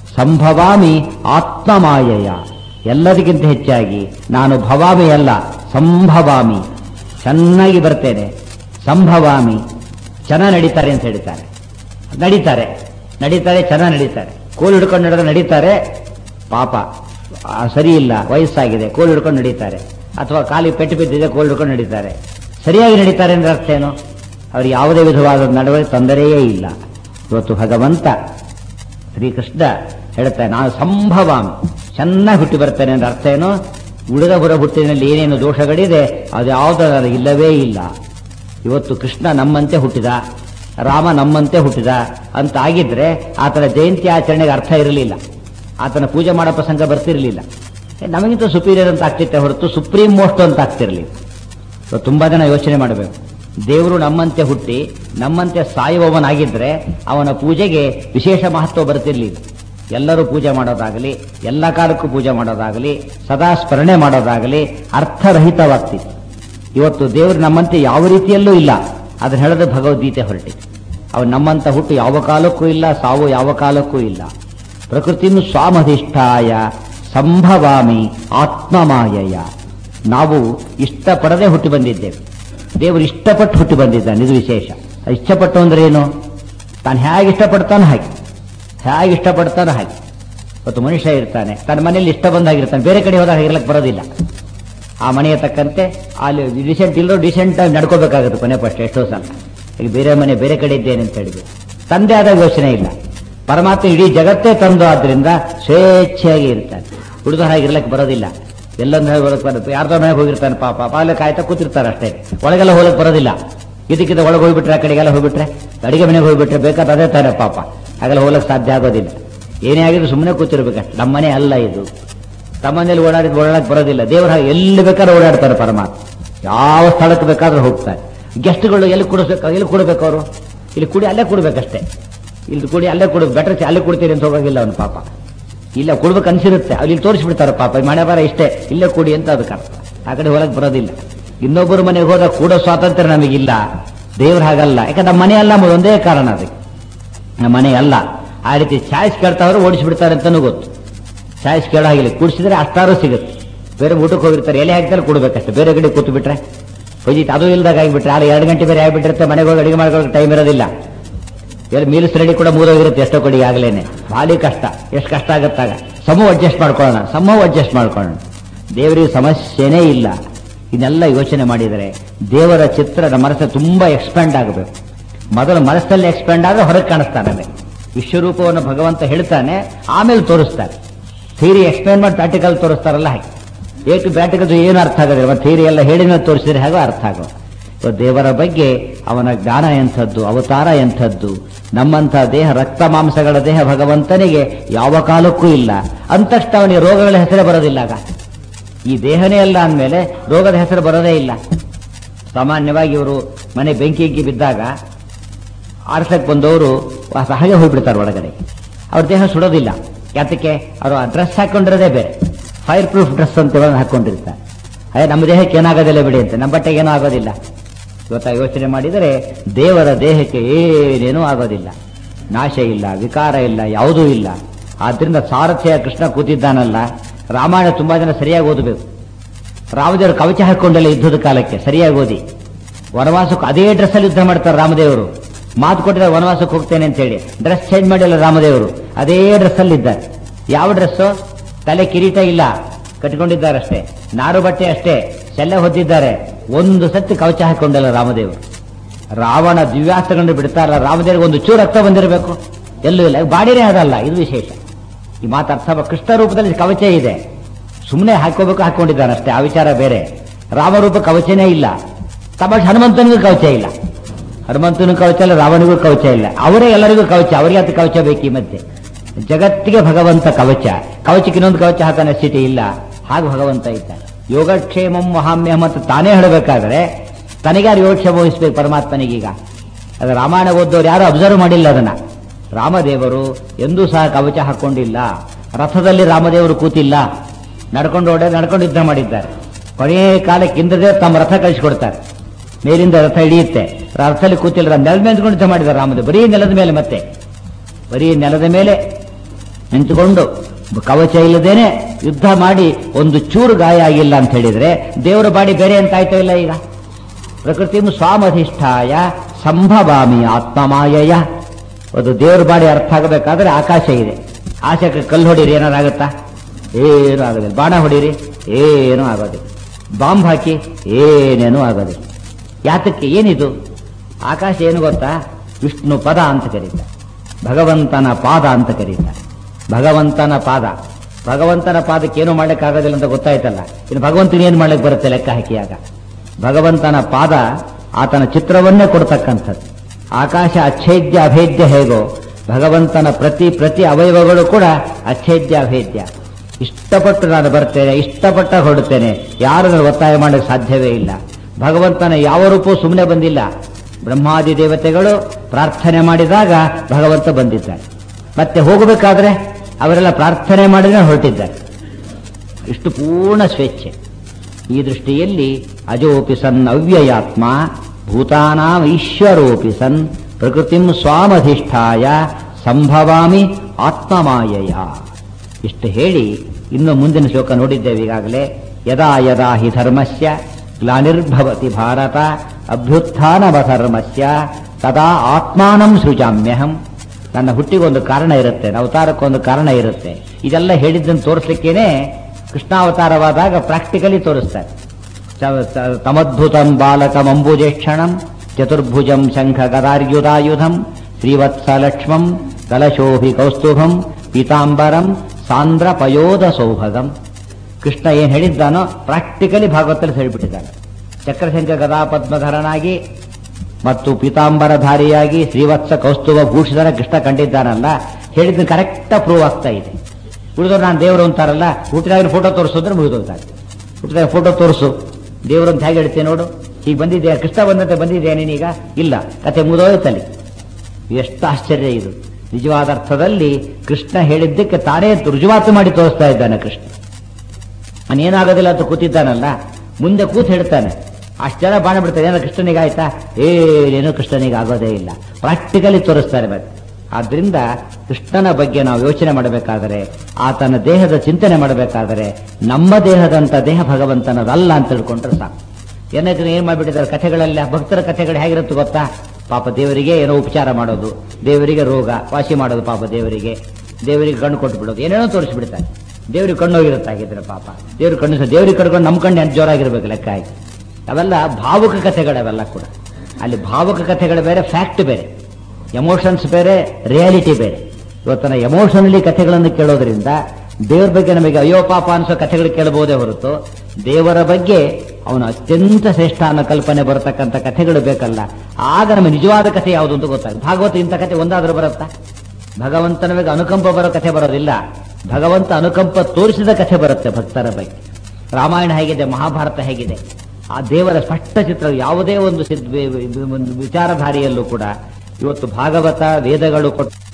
ಸಂಭವಾಮಿ ಆತ್ಮಮಾಯಯ ಎಲ್ಲದಕ್ಕಿಂತ ಹೆಚ್ಚಾಗಿ ನಾನು ಭವಾಮಿ ಅಲ್ಲ ಸಂಭವಾಮಿ ಚೆನ್ನಾಗಿ ಬರ್ತೇನೆ ಸಂಭವಾಮಿ ಚೆನ್ನಾಗಿ ನಡೀತಾರೆ ಅಂತ ಹೇಳ್ತಾರೆ ನಡೀತಾರೆ ನಡೀತಾರೆ ಚೆನ್ನಾಗಿ ನಡೀತಾರೆ ಕೋಲು ಹಿಡ್ಕೊಂಡು ನಡೆದ್ರೆ ನಡೀತಾರೆ ಪಾಪ ಆ, ಸರಿ ಇಲ್ಲ ವಯಸ್ಸಾಗಿದೆ ಕೋಲು ಹಿಡ್ಕೊಂಡು ನಡೀತಾರೆ ಅಥವಾ ಕಾಲಿ ಪೆಟ್ಟು ಬಿದ್ದಿದೆ ಕೋಲು ಹಿಡ್ಕೊಂಡು ನಡೀತಾರೆ ಸರಿಯಾಗಿ ನಡೀತಾರೆ ಅಂದ್ರೆ ಅರ್ಥ ಏನು ಅವ್ರಿಗೆ ಯಾವುದೇ ವಿಧವಾದ ನಡವಳಿಕೆ ತೊಂದರೆಯೇ ಇಲ್ಲ ಇವತ್ತು ಭಗವಂತ ಶ್ರೀಕೃಷ್ಣ ಹೇಳ್ತಾನೆ ನಾನು ಸಂಭವಾಮಿ ಚೆನ್ನಾಗಿ ಹುಟ್ಟಿ ಬರ್ತೇನೆ ಅಂದ್ರೆ ಅರ್ಥ ಏನು ಉಳಿದ ಹೊರ ಹುಟ್ಟಿನಲ್ಲಿ ಏನೇನು ದೋಷಗಳಿದೆ ಅದು ಯಾವುದೂ ನನಗೆ ಇಲ್ಲವೇ ಇಲ್ಲ ಇವತ್ತು ಕೃಷ್ಣ ನಮ್ಮಂತೆ ಹುಟ್ಟಿದ ರಾಮ ನಮ್ಮಂತೆ ಹುಟ್ಟಿದ ಅಂತ ಆಗಿದ್ರೆ ಆತನ ಜಯಂತಿ ಆಚರಣೆಗೆ ಅರ್ಥ ಇರಲಿಲ್ಲ ಆತನ ಪೂಜೆ ಮಾಡೋ ಪ್ರಸಂಗ ಬರ್ತಿರಲಿಲ್ಲ ನಮಗಿಂತ ಸುಪೀರಿಯರ್ ಅಂತ ಆಗ್ತಿತ್ತೆ ಹೊರತು ಸುಪ್ರೀಂ ಮೋಸ್ಟ್ ಅಂತ ಆಗ್ತಿರಲಿಲ್ಲ ಸೊ ತುಂಬಾ ಜನ ಯೋಚನೆ ಮಾಡಬೇಕು ದೇವರು ನಮ್ಮಂತೆ ಹುಟ್ಟಿ ನಮ್ಮಂತೆ ಸಾಯುವವನಾಗಿದ್ರೆ ಅವನ ಪೂಜೆಗೆ ವಿಶೇಷ ಮಹತ್ವ ಬರ್ತಿರ್ಲಿಲ್ಲ ಎಲ್ಲರೂ ಪೂಜೆ ಮಾಡೋದಾಗಲಿ ಎಲ್ಲ ಕಾಲಕ್ಕೂ ಪೂಜೆ ಮಾಡೋದಾಗಲಿ ಸದಾ ಸ್ಮರಣೆ ಮಾಡೋದಾಗಲಿ ಅರ್ಥರಹಿತವಾಗ್ತಿತ್ತು ಇವತ್ತು ದೇವರು ನಮ್ಮಂತೆ ಯಾವ ರೀತಿಯಲ್ಲೂ ಇಲ್ಲ ಅದನ್ನ ಹೇಳಿದ್ರೆ ಭಗವದ್ಗೀತೆ ಹೊರಟಿದೆ ಅವನು ನಮ್ಮಂತ ಹುಟ್ಟು ಯಾವ ಕಾಲಕ್ಕೂ ಇಲ್ಲ ಸಾವು ಯಾವ ಕಾಲಕ್ಕೂ ಇಲ್ಲ ಪ್ರಕೃತಿಯನ್ನು ಸ್ವಾಮಧಿಷ್ಠಾಯ ಸಂಭವಾಮಿ ಆತ್ಮಮಾಯಯ ನಾವು ಇಷ್ಟಪಡದೆ ಹುಟ್ಟಿ ಬಂದಿದ್ದೇವೆ ದೇವರು ಇಷ್ಟಪಟ್ಟು ಹುಟ್ಟಿ ಬಂದಿದ್ದಾನೆ ಇದು ವಿಶೇಷ ಇಷ್ಟಪಟ್ಟು ಅಂದ್ರೆ ಏನು ತಾನು ಹೇಗೆ ಇಷ್ಟಪಡ್ತಾನೋ ಹಾಗೆ ಹೇಗೆ ಇಷ್ಟಪಡ್ತಾನೋ ಹಾಗೆ ಇವತ್ತು ಮನುಷ್ಯ ಇರ್ತಾನೆ ತನ್ನ ಮನೆಯಲ್ಲಿ ಇಷ್ಟ ಬಂದಾಗಿರ್ತಾನೆ ಬೇರೆ ಕಡೆ ಹೋದಾಗ ಇರ್ಲಕ್ಕೆ ಬರೋದಿಲ್ಲ ಆ ಮನೆಯ ತಕ್ಕಂತೆ ಅಲ್ಲಿ ಡಿಸೆಂಟ್ ಇಲ್ಲರೂ ಡಿಸೆಂಟ್ ಆಗಿ ನಡ್ಕೋಬೇಕಾಗುತ್ತೆ ಕೊನೆ ಪಕ್ಷ ಎಷ್ಟೋ ಸಲ ಈಗ ಬೇರೆ ಮನೆ ಬೇರೆ ಕಡೆ ಇದ್ದೇನೆ ಅಂತ ಹೇಳಿದ್ರು ತಂದೆ ಆದಾಗ ಯೋಚನೆ ಇಲ್ಲ ಪರಮಾತ್ಮ ಇಡೀ ಜಗತ್ತೇ ತಂದು ಆದ್ರಿಂದ ಸ್ವೇಚ್ಛೆಯಾಗಿ ಇರ್ತಾನೆ ಹುಡುಗ ಹಾಗಿರ್ಲಕ್ಕೆ ಬರೋದಿಲ್ಲ ಎಲ್ಲೊಂದು ಹಾಗೆ ಹೋಗಕ್ಕೆ ಬರುತ್ತೆ ಯಾರ್ದೋ ಮನೆಗೆ ಹೋಗಿರ್ತಾನೆ ಪಾಪ ಪಾಲೆ ಕಾಯ್ತಾ ಕೂತಿರ್ತಾರೆ ಅಷ್ಟೇ ಒಳಗೆಲ್ಲ ಹೋಗಕ್ಕೆ ಬರೋದಿಲ್ಲ ಇದಕ್ಕಿಂತ ಒಳಗೆ ಹೋಗ್ಬಿಟ್ರೆ ಆ ಕಡೆಗೆಲ್ಲ ಹೋಗ್ಬಿಟ್ರೆ ಅಡಿಗೆ ಮನೆಗೆ ಹೋಗ್ಬಿಟ್ರೆ ಬೇಕಾದ ಅದೇ ತಾನೆ ಪಾಪ ಹಾಗೆಲ್ಲ ಹೋಗಕ್ಕೆ ಸಾಧ್ಯ ಆಗೋದಿಲ್ಲ ಏನೇ ಆಗಿದ್ರು ಸುಮ್ಮನೆ ಕೂತಿರ್ಬೇಕಷ್ಟೆ ನಮ್ಮ ಮನೆ ಅಲ್ಲ ಇದು ತಮ್ಮನೇಲಿ ಓಡಾಡಿದ್ ಓಡಾಡಕ್ ಬರೋದಿಲ್ಲ ದೇವರ ಹಾಗೆ ಎಲ್ಲಿ ಬೇಕಾದ್ರೆ ಓಡಾಡ್ತಾರೆ ಪರಮಾತ್ಮ ಯಾವ ಸ್ಥಳಕ್ಕೆ ಬೇಕಾದ್ರೂ ಹೋಗ್ತಾರೆ ಗೆಸ್ಟ್ಗಳು ಎಲ್ಲಿ ಕುಡಿಸ್ಬೇಕು ಎಲ್ಲಿ ಕೊಡ್ಬೇಕು ಅವರು ಇಲ್ಲಿ ಕುಡಿ ಅಲ್ಲೇ ಕೊಡ್ಬೇಕಷ್ಟೇ ಇಲ್ಲಿ ಕುಡಿ ಅಲ್ಲೇ ಕೊಡ್ಬೇಕು ಬೆಟರ್ ಅಲ್ಲೇ ಕೊಡ್ತೀರಿ ಅಂತ ಹೋಗೋಗಿಲ್ಲ ಅವನು ಪಾಪ ಇಲ್ಲ ಕೊಡ್ಬೇಕು ಅನ್ಸಿರುತ್ತೆ ಅಲ್ಲಿ ತೋರಿಸ್ಬಿಡ್ತಾರೆ ಪಾಪ ಈ ಮನೆ ಬರ ಇಷ್ಟೇ ಇಲ್ಲೇ ಕೊಡಿ ಅಂತ ಅದಕ್ಕೆ ಅರ್ಥ ಆ ಕಡೆ ಹೊರಗೆ ಬರೋದಿಲ್ಲ ಇನ್ನೊಬ್ಬರು ಮನೆಗೆ ಹೋದಾಗ ಕೂಡೋ ಸ್ವಾತಂತ್ರ್ಯ ನಮಗಿಲ್ಲ ದೇವ್ರ ಹಾಗಲ್ಲ ಯಾಕಂದ್ರೆ ನಮ್ಮ ಮನೆ ಅಲ್ಲ ಎಂಬುದು ಒಂದೇ ಕಾರಣ ಅದಕ್ಕೆ ನಮ್ಮ ಮನೆ ಅಲ್ಲ ಆ ರೀತಿ ಚಾಯ್ಸ್ ಕೇಳ್ತಾವ್ರೆ ಓಡಿಸ್ಬಿಡ್ತಾರೆ ಅಂತನೂ ಗೊತ್ತು ಚಾಯ್ಸ್ ಕೇಳೋ ಹಾಗಿಲ್ಲ ಕುಡಿಸಿದ್ರೆ ಅಷ್ಟಾರು ಸಿಗುತ್ತೆ ಬೇರೆ ಊಟಕ್ಕೆ ಹೋಗಿರ್ತಾರೆ ಎಲೆ ಹಾಕ್ತಾರೆ ಕೊಡ್ಬೇಕಷ್ಟೇ ಬೇರೆ ಕಡೆ ಕೂತು ಬಿಟ್ರೆ ಪಜಿತ್ ಅದು ಇಲ್ದಾಗ ಆಗಿಬಿಟ್ರೆ ಅಲ್ಲಿ ಎರಡು ಗಂಟೆ ಬೇರೆ ಆಗಿಬಿಟ್ಟಿರುತ್ತೆ ಮನೆಗೆ ಹೋಗಿ ಅಡಿಗೆ ಮಾಡ್ಕೊಳ್ಳೋ ಟೈಮ್ ಇರೋದಿಲ್ಲ ಎಲ್ಲಿ ಮೀಲ್ಸ್ ರೆಡಿ ಕೂಡ ಮುಗಿದೋಗಿರುತ್ತೆ ಎಷ್ಟೋ ಕಡೆ ಆಗ್ಲೇನೆ ಭಾರಿ ಕಷ್ಟ ಎಷ್ಟು ಕಷ್ಟ ಆಗುತ್ತಾಗ ಸಮೂಹ ಅಡ್ಜಸ್ಟ್ ಮಾಡ್ಕೊಳ್ಳೋಣ ಸಮೂಹ ಅಡ್ಜಸ್ಟ್ ಮಾಡ್ಕೊಳ್ಳೋಣ ದೇವರಿಗೆ ಸಮಸ್ಯೆನೇ ಇಲ್ಲ ಇದನ್ನೆಲ್ಲ ಯೋಚನೆ ಮಾಡಿದರೆ ದೇವರ ಚಿತ್ರ ನಮ್ಮ ಮನಸ್ಸು ತುಂಬಾ ಎಕ್ಸ್ಪ್ಯಾಂಡ್ ಆಗಬೇಕು ಮೊದಲು ಮನಸ್ಸಲ್ಲಿ ಎಕ್ಸ್ಪ್ಯಾಂಡ್ ಆದ್ರೆ ಹೊರಗೆ ಕಾಣಿಸ್ತಾನೆ ವಿಶ್ವರೂಪವನ್ನು ಭಗವಂತ ಹೇಳ್ತಾನೆ ಆಮೇಲೆ ತೋರಿಸ್ತಾನೆ ಥಿಯರಿ ಎಕ್ಸ್ಪ್ಲೇನ್ ಮಾಡಿ ಪ್ರಾಕ್ಟಿಕಲ್ ತೋರಿಸ್ತಾರಲ್ಲ ಹಾಗೆ ಏಟು ಪ್ರಾಕ್ಟಿಕಲ್ ಏನು ಅರ್ಥ ಆಗೋದಿಲ್ಲ ಮತ್ತೆ ಥಿಯರಿ ಎಲ್ಲ ಹೇಳಿನ ತೋರಿಸಿದ್ರೆ ಹೇಗೋ ಅರ್ಥ ಆಗೋ ಸೊ ದೇವರ ಬಗ್ಗೆ ಅವನ ಜ್ಞಾನ ಎಂಥದ್ದು ಅವತಾರ ಎಂಥದ್ದು ನಮ್ಮಂಥ ದೇಹ ರಕ್ತ ಮಾಂಸಗಳ ದೇಹ ಭಗವಂತನಿಗೆ ಯಾವ ಕಾಲಕ್ಕೂ ಇಲ್ಲ ಅಂತಷ್ಟು ಅವನಿಗೆ ರೋಗಗಳ ಹೆಸರೇ ಬರೋದಿಲ್ಲ ಆಗ ಈ ದೇಹನೇ ಅಲ್ಲ ಅಂದಮೇಲೆ ರೋಗದ ಹೆಸರು ಬರೋದೇ ಇಲ್ಲ ಸಾಮಾನ್ಯವಾಗಿ ಇವರು ಮನೆ ಬೆಂಕಿಗೆ ಬಿದ್ದಾಗ ಆರ್ಸಕ್ಕೆ ಬಂದವರು ವಾಸ ಹಾಗೆ ಹೋಗ್ಬಿಡ್ತಾರೆ ಒಳಗಡೆ ಅವ್ರ ದೇಹ ಸುಡೋದಿಲ್ಲ ಯಾತಕ್ಕೆ ಅವರು ಆ ಡ್ರೆಸ್ ಹಾಕೊಂಡಿರೋದೇ ಬೇರೆ ಫೈರ್ ಪ್ರೂಫ್ ಡ್ರೆಸ್ ಅಂತ ಹೇಳೋದು ಹಾಕೊಂಡಿರ್ತಾರೆ ಅದೇ ನಮ್ಮ ದೇಹಕ್ಕೆ ಏನಾಗೋದಿಲ್ಲ ಬಿಡಿ ಅಂತ ನಮ್ಮ ಬಟ್ಟೆಗೆ ಏನೂ ಆಗೋದಿಲ್ಲ ಇವತ್ತ ಯೋಚನೆ ಮಾಡಿದರೆ ದೇವರ ದೇಹಕ್ಕೆ ಏನೇನೂ ಆಗೋದಿಲ್ಲ ನಾಶ ಇಲ್ಲ ವಿಕಾರ ಇಲ್ಲ ಯಾವುದೂ ಇಲ್ಲ ಆದ್ರಿಂದ ಸಾರಥ್ಯ ಕೃಷ್ಣ ಕೂತಿದ್ದಾನಲ್ಲ ರಾಮಾಯಣ ತುಂಬಾ ಜನ ಸರಿಯಾಗಿ ಓದಬೇಕು ರಾಮದೇವರು ಕವಚ ಹಾಕೊಂಡಿಲ್ಲ ಯುದ್ಧದ ಕಾಲಕ್ಕೆ ಸರಿಯಾಗಿ ಓದಿ ವನವಾಸಕ್ಕೆ ಅದೇ ಡ್ರೆಸ್ ಅಲ್ಲಿ ಯುದ್ಧ ಮಾಡ್ತಾರೆ ರಾಮದೇವರು ಮಾತು ಕೊಟ್ಟಿದ್ರೆ ವನವಾಸಕ್ಕೆ ಹೋಗ್ತೇನೆ ಅಂತ ಹೇಳಿ ಡ್ರೆಸ್ ಚೇಂಜ್ ಮಾಡಿಲ್ಲ ರಾಮದೇವರು ಅದೇ ಡ್ರೆಸ್ ಅಲ್ಲಿ ಇದ್ದಾರೆ ಯಾವ ಡ್ರೆಸ್ಸು ತಲೆ ಕಿರೀಟ ಇಲ್ಲ ಕಟ್ಕೊಂಡಿದ್ದಾರಷ್ಟೇ ನಾರು ಬಟ್ಟೆ ಅಷ್ಟೇ ಸೆಲ್ಲೆ ಹೊದ್ದಿದ್ದಾರೆ ಒಂದು ಸತಿ ಕವಚ ಹಾಕೊಂಡಿಲ್ಲ ರಾಮದೇವರು ರಾವಣ ದಿವ್ಯಾಸ್ತ್ರಗಳನ್ನು ಬಿಡ್ತಾರಲ್ಲ ರಾಮದೇವರಿಗೆ ಒಂದು ಚೂರು ರಕ್ತ ಬಂದಿರಬೇಕು ಎಲ್ಲೂ ಇಲ್ಲ ಬಾಡಿನೇ ಅದಲ್ಲ ಇದು ವಿಶೇಷ ಈ ಮಾತು ಅರ್ಥ ಆಗ- ಕೃಷ್ಣ ರೂಪದಲ್ಲಿ ಕವಚ ಇದೆ ಸುಮ್ಮನೆ ಹಾಕೋಬೇಕು ಹಾಕೊಂಡಿದ್ದಾನೆ ಅಷ್ಟೇ ಆ ವಿಚಾರ ಬೇರೆ ರಾಮರೂಪ ಕವಚನೇ ಇಲ್ಲ ತಮಾಷೆ ಹನುಮಂತನಿಗೂ ಕವಚ ಇಲ್ಲ ಹನುಮಂತನಿಗೂ ಕವಚ ಇಲ್ಲ ರಾವಣಿಗೂ ಕವಚ ಇಲ್ಲ ಅವರೇ ಎಲ್ಲರಿಗೂ ಕವಚ ಅವರಿಗೆ ಅದು ಕವಚ ಬೇಕು ಈ ಮಧ್ಯೆ ಜಗತ್ತಿಗೆ ಭಗವಂತ ಕವಚ ಕವಚಕ್ಕೆ ಇನ್ನೊಂದು ಕವಚ ಹಾಕೋ ಸ್ಥಿತಿ ಇಲ್ಲ ಹಾಗೆ ಭಗವಂತ ಇದ್ದಾನೆ ಯೋಗಕ್ಷೇಮಂ ಮಹಾಮ್ಯಹಂ ಅಂತ ತಾನೇ ಹೇಳಬೇಕಾದ್ರೆ ತನಗ್ಯಾರು ಯೋಗಕ್ಷೇಮ ವಹಿಸ್ಬೇಕು ಪರಮಾತ್ಮನಿಗೀಗ ಅದು ರಾಮಾಯಣ ಓದೋರು ಯಾರು ಅಬ್ಸರ್ವ್ ಮಾಡಿಲ್ಲ ಅದನ್ನ ರಾಮದೇವರು ಎಂದೂ ಸಹ ಕವಚ ಹಾಕೊಂಡಿಲ್ಲ ರಥದಲ್ಲಿ ರಾಮದೇವರು ಕೂತಿಲ್ಲ ನಡ್ಕೊಂಡು ಓಡ ನಡ್ಕೊಂಡು ಯುದ್ಧ ಮಾಡಿದ್ದಾರೆ ಕೊನೆಯ ಕಾಲಕ್ಕೆ ಇಂದ್ರದೇವ್ ತಮ್ಮ ರಥ ಕಳಿಸಿಕೊಡ್ತಾರೆ ಮೇಲಿಂದ ರಥ ಹಿಡಿಯುತ್ತೆ ರಥದಲ್ಲಿ ಕೂತಿಲ್ಲ ನೆಲದ ಮೇಲೆ ನಿಂತ್ಕೊಂಡು ಯುದ್ಧ ಮಾಡಿದ್ದಾರೆ ರಾಮದೇವ್ ಬರೀ ನೆಲದ ಮೇಲೆ ಮತ್ತೆ ಬರೀ ನೆಲದ ಮೇಲೆ ನಿಂತುಕೊಂಡು ಕವಚ ಇಲ್ಲದೇನೆ ಯುದ್ಧ ಮಾಡಿ ಒಂದು ಚೂರು ಗಾಯ ಆಗಿಲ್ಲ ಅಂತ ಹೇಳಿದ್ರೆ ದೇವರ ಬಾಡಿ ಬೇರೆ ಅಂತ ಆಯ್ತಾ ಇಲ್ಲ ಈಗ ಪ್ರಕೃತಿ ಸ್ವಾಮಧಿಷ್ಠಾಯ ಸಂಭವಾಮಿ ಆತ್ಮಮಾಯಯ ಅದು ದೇವರ ಬಾಡಿ ಅರ್ಥ ಆಗಬೇಕಾದ್ರೆ ಆಕಾಶ ಇದೆ ಆಶಕ್ಕೆ ಕಲ್ಲು ಹೊಡೀರಿ ಏನಾರಾಗುತ್ತಾ ಏನೂ ಆಗೋದಿಲ್ಲ ಬಾಣ ಹೊಡೀರಿ ಏನೂ ಆಗೋದಿಲ್ಲ ಬಾಂಬ್ ಹಾಕಿ ಏನೇನೂ ಆಗೋದಿಲ್ಲ ಯಾತಕ್ಕೆ ಏನಿದು ಆಕಾಶ ಏನು ಗೊತ್ತಾ ವಿಷ್ಣು ಪದ ಅಂತ ಕರೀತಾರೆ ಭಗವಂತನ ಪಾದ ಅಂತ ಕರೀತಾರೆ ಭಗವಂತನ ಪಾದ ಭಗವಂತನ ಪಾದಕ್ಕೆ ಏನು ಮಾಡ್ಲಿಕ್ಕಾಗೋದಿಲ್ಲ ಅಂತ ಗೊತ್ತಾಯ್ತಲ್ಲ ಇನ್ನು ಭಗವಂತನ ಏನು ಮಾಡ್ಲಿಕ್ಕೆ ಬರುತ್ತೆ ಲೆಕ್ಕ ಹಾಕಿಯಾಗ ಭಗವಂತನ ಪಾದ ಆತನ ಚಿತ್ರವನ್ನೇ ಕೊಡ್ತಕ್ಕಂಥದ್ದು ಆಕಾಶ ಅಚ್ಛೇದ್ಯ ಅಭೇದ್ಯ ಹೇಗೋ ಭಗವಂತನ ಪ್ರತಿ ಪ್ರತಿ ಅವಯವಗಳು ಕೂಡ ಅಚ್ಛೇದ್ಯ ಅಭೇದ್ಯ ಇಷ್ಟಪಟ್ಟು ನಾನು ಬರ್ತೇನೆ ಇಷ್ಟಪಟ್ಟ ಹೊರಡುತ್ತೇನೆ ಯಾರು ನಾನು ಒತ್ತಾಯ ಮಾಡಕ್ಕೆ ಸಾಧ್ಯವೇ ಇಲ್ಲ ಭಗವಂತನ ಯಾವ ರೂಪವೂ ಸುಮ್ಮನೆ ಬಂದಿಲ್ಲ ಬ್ರಹ್ಮಾದಿ ದೇವತೆಗಳು ಪ್ರಾರ್ಥನೆ ಮಾಡಿದಾಗ ಭಗವಂತ ಬಂದಿದ್ದಾರೆ ಮತ್ತೆ ಹೋಗಬೇಕಾದ್ರೆ ಅವರೆಲ್ಲ ಪ್ರಾರ್ಥನೆ ಮಾಡಿದ್ರೆ ಹೊರಟಿದ್ದಾರೆ ಇಷ್ಟು ಪೂರ್ಣ ಸ್ವೇಚ್ಛೆ ಈ ದೃಷ್ಟಿಯಲ್ಲಿ ಅಜೋಪಿ ಸನ್ ಅವ್ಯಯಾತ್ಮ ಭೂತಾನಾಂ ಈಶ್ವರೋಪಿ ಸನ್ ಪ್ರಕೃತಿಂ ಸ್ವಾಮಧಿಷ್ಠಾಯ ಸಂಭವಾಮಿ ಆತ್ಮಮಾಯಯ ಇಷ್ಟು ಹೇಳಿ ಇನ್ನು ಮುಂದಿನ ಶ್ಲೋಕ ನೋಡಿದ್ದೇವೆ ಈಗಾಗಲೇ ಯದಾ ಯದಾ ಹಿ ಧರ್ಮಸ್ಯ ಗ್ಲಾನಿರ್ಭವತಿ ಭಾರತ ಅಭ್ಯುತ್ಥಾನವಧರ್ಮಸ್ಯ ತದಾ ಆತ್ಮಾನಂ ಸೃಜಾಮ್ಯಹಂ ನನ್ನ ಹುಟ್ಟಿಗೊಂದು ಕಾರಣ ಇರುತ್ತೆ ಅವತಾರಕ್ಕೊಂದು ಕಾರಣ ಇರುತ್ತೆ ಇದೆಲ್ಲ ಹೇಳಿದ್ದನ್ನು ತೋರಿಸ್ಲಿಕ್ಕೇನೆ ಕೃಷ್ಣಾವತಾರವಾದಾಗ ಪ್ರಾಕ್ಟಿಕಲಿ ತೋರಿಸ್ತಾರೆ ತ- ತ- ತಮದ್ಭುತಂ ಬಾಲಕಮಂಬುಜೇಕ್ಷಣಂ ಚತುರ್ಭುಜಂ ಶಂಖ ಗದಾರ್ಯುಧಾಯುಧಂ ಶ್ರೀವತ್ಸಲಕ್ಷ್ಮಂ ಕಲಶೋಭಿ ಕೌಸ್ತುಭಂ ಪೀತಾಂಬರಂ ಸಾಂದ್ರ ಪಯೋಧ ಸೌಭಗಂ ಕೃಷ್ಣ ಏನ್ ಹೇಳಿದ್ದಾನೋ ಪ್ರಾಕ್ಟಿಕಲಿ ಭಾಗವತಲ್ಲಿ ಹೇಳಿಬಿಟ್ಟಿದ್ದಾನೆ ಚಕ್ರಶಂಖ ಗದಾ ಪದ್ಮಧರನಾಗಿ ಮತ್ತು ಪೀತಾಂಬರಧಾರಿಯಾಗಿ ಶ್ರೀವತ್ಸ ಕೌಸ್ತುಭ ಭೂಷಿತನ ಕೃಷ್ಣ ಕಂಡಿದ್ದಾನಲ್ಲ ಹೇಳಿದ್ದು ಕರೆಕ್ಟ್ ಪ್ರೂವ್ ಆಗ್ತಾ ಇದೆ ಉಳಿದವ್ರು ನಾನು ದೇವರು ಅಂತಾರಲ್ಲ ಹುಟ್ಟಿದಾಗ ಫೋಟೋ ತೋರಿಸಿದ್ರೆ ಮುಗಿದೋಗ್ತಾರೆ ಹುಟ್ಟಿದಾಗ ಫೋಟೋ ತೋರಿಸು ದೇವರು ಅಂತ ಹೇಗೆ ಹೇಳ್ತೀನಿ ನೋಡು ಹೀಗೆ ಬಂದಿದೆಯಾ ಕೃಷ್ಣ ಬಂದಂತೆ ಬಂದಿದೆಯಾ ನೀನೀಗ ಇಲ್ಲ ಕತೆ ಮುಗಿದೋಯ್ತಲ್ಲಿ ಎಷ್ಟು ಆಶ್ಚರ್ಯ ಇದು ನಿಜವಾದ ಅರ್ಥದಲ್ಲಿ ಕೃಷ್ಣ ಹೇಳಿದ್ದಕ್ಕೆ ತಾನೇ ರುಜುವಾತು ಮಾಡಿ ತೋರಿಸ್ತಾ ಇದ್ದಾನೆ ಕೃಷ್ಣ ಅವನೇನಾಗೋದಿಲ್ಲ ಅಂತ ಕೂತಿದ್ದಾನಲ್ಲ ಮುಂದೆ ಕೂತ್ ಹೇಳ್ತಾನೆ ಅಷ್ಟು ಜನ ಬಾಣ ಬಿಡ್ತಾರೆ ಏನೋ ಕೃಷ್ಣನಿಗೆ ಆಯ್ತಾ ಏನೇನು ಕೃಷ್ಣನಿಗೆ ಆಗೋದೇ ಇಲ್ಲ ಪ್ರಾಕ್ಟಿಕಲಿ ತೋರಿಸ್ತಾರೆ ಮತ್ತೆ ಆದ್ರಿಂದ ಕೃಷ್ಣನ ಬಗ್ಗೆ ನಾವು ಯೋಚನೆ ಮಾಡಬೇಕಾದರೆ ಆತನ ದೇಹದ ಚಿಂತನೆ ಮಾಡಬೇಕಾದರೆ ನಮ್ಮ ದೇಹದಂತ ದೇಹ ಭಗವಂತನದಲ್ಲ ಅಂತ ತಿಳ್ಕೊಂಡ್ರೆ ಸಾಕು ಏನಕ್ಕೆ ಏನ್ ಮಾಡ್ಬಿಟ್ಟಿದ್ದಾರೆ ಕಥೆಗಳೆಲ್ಲ ಭಕ್ತರ ಕಥೆಗಳು ಹೇಗಿರುತ್ತೆ ಗೊತ್ತಾ ಪಾಪ ದೇವರಿಗೆ ಏನೋ ಉಪಚಾರ ಮಾಡೋದು ದೇವರಿಗೆ ರೋಗ ವಾಸಿ ಮಾಡೋದು ಪಾಪ ದೇವರಿಗೆ ದೇವರಿಗೆ ಕಣ್ಣು ಕೊಟ್ಟು ಬಿಡೋದು ಏನೇನೋ ತೋರಿಸ್ಬಿಡ್ತಾರೆ ದೇವ್ರಿಗೆ ಕಣ್ಣು ಹೋಗಿರುತ್ತಾಗಿದ್ರೆ ಪಾಪ ದೇವ್ರ ಕಣ್ಣು ಸಹ ದೇವ್ರಿಗೆ ಕಡ್ಕೊಂಡು ನಮ್ಮ ಕಣ್ಣು ಎಂಟು ಜೋರಾಗಿರ್ಬೇಕು ಲೆಕ್ಕ ಆಗಿ ಅವೆಲ್ಲ ಭಾವುಕ ಕಥೆಗಳವೆಲ್ಲ ಕೂಡ ಅಲ್ಲಿ ಭಾವುಕ ಕಥೆಗಳು ಬೇರೆ ಫ್ಯಾಕ್ಟ್ ಬೇರೆ ಎಮೋಷನ್ಸ್ ಬೇರೆ ರಿಯಾಲಿಟಿ ಬೇರೆ ಇವತ್ತಿನ ಎಮೋಷನಲಿ ಕಥೆಗಳನ್ನು ಕೇಳೋದ್ರಿಂದ ದೇವರ ಬಗ್ಗೆ ನಮಗೆ ಅಯ್ಯೋ ಪಾಪ ಅನ್ಸೋ ಕಥೆಗಳು ಕೇಳಬಹುದೇ ಹೊರತು ದೇವರ ಬಗ್ಗೆ ಅವನು ಅತ್ಯಂತ ಶ್ರೇಷ್ಠ ಅನ್ನೋ ಕಲ್ಪನೆ ಬರತಕ್ಕಂಥ ಕಥೆಗಳು ಬೇಕಲ್ಲ ಆಗ ನಮಗೆ ನಿಜವಾದ ಕಥೆ ಯಾವುದು ಅಂತ ಗೊತ್ತಾಗುತ್ತೆ ಭಾಗವತ ಇಂಥ ಕಥೆ ಒಂದಾದ್ರೂ ಬರುತ್ತಾ ಭಗವಂತನ ಬಗ್ಗೆ ಅನುಕಂಪ ಬರೋ ಕಥೆ ಬರೋದಿಲ್ಲ ಭಗವಂತ ಅನುಕಂಪ ತೋರಿಸಿದ ಕಥೆ ಬರುತ್ತೆ ಭಕ್ತರ ಬಗ್ಗೆ ರಾಮಾಯಣ ಹೇಗಿದೆ ಮಹಾಭಾರತ ಹೇಗಿದೆ ಆ ದೇವರ ಸ್ಪಷ್ಟ ಚಿತ್ರ ಯಾವುದೇ ಒಂದು ಸಿದ್- ವಿ- ವಿ- ಒಂದು ವಿಚಾರಧಾರಿಯಲ್ಲೂ ಕೂಡ ಇವತ್ತು ಭಾಗವತ ವೇದಗಳು ಕೊಟ್ಟ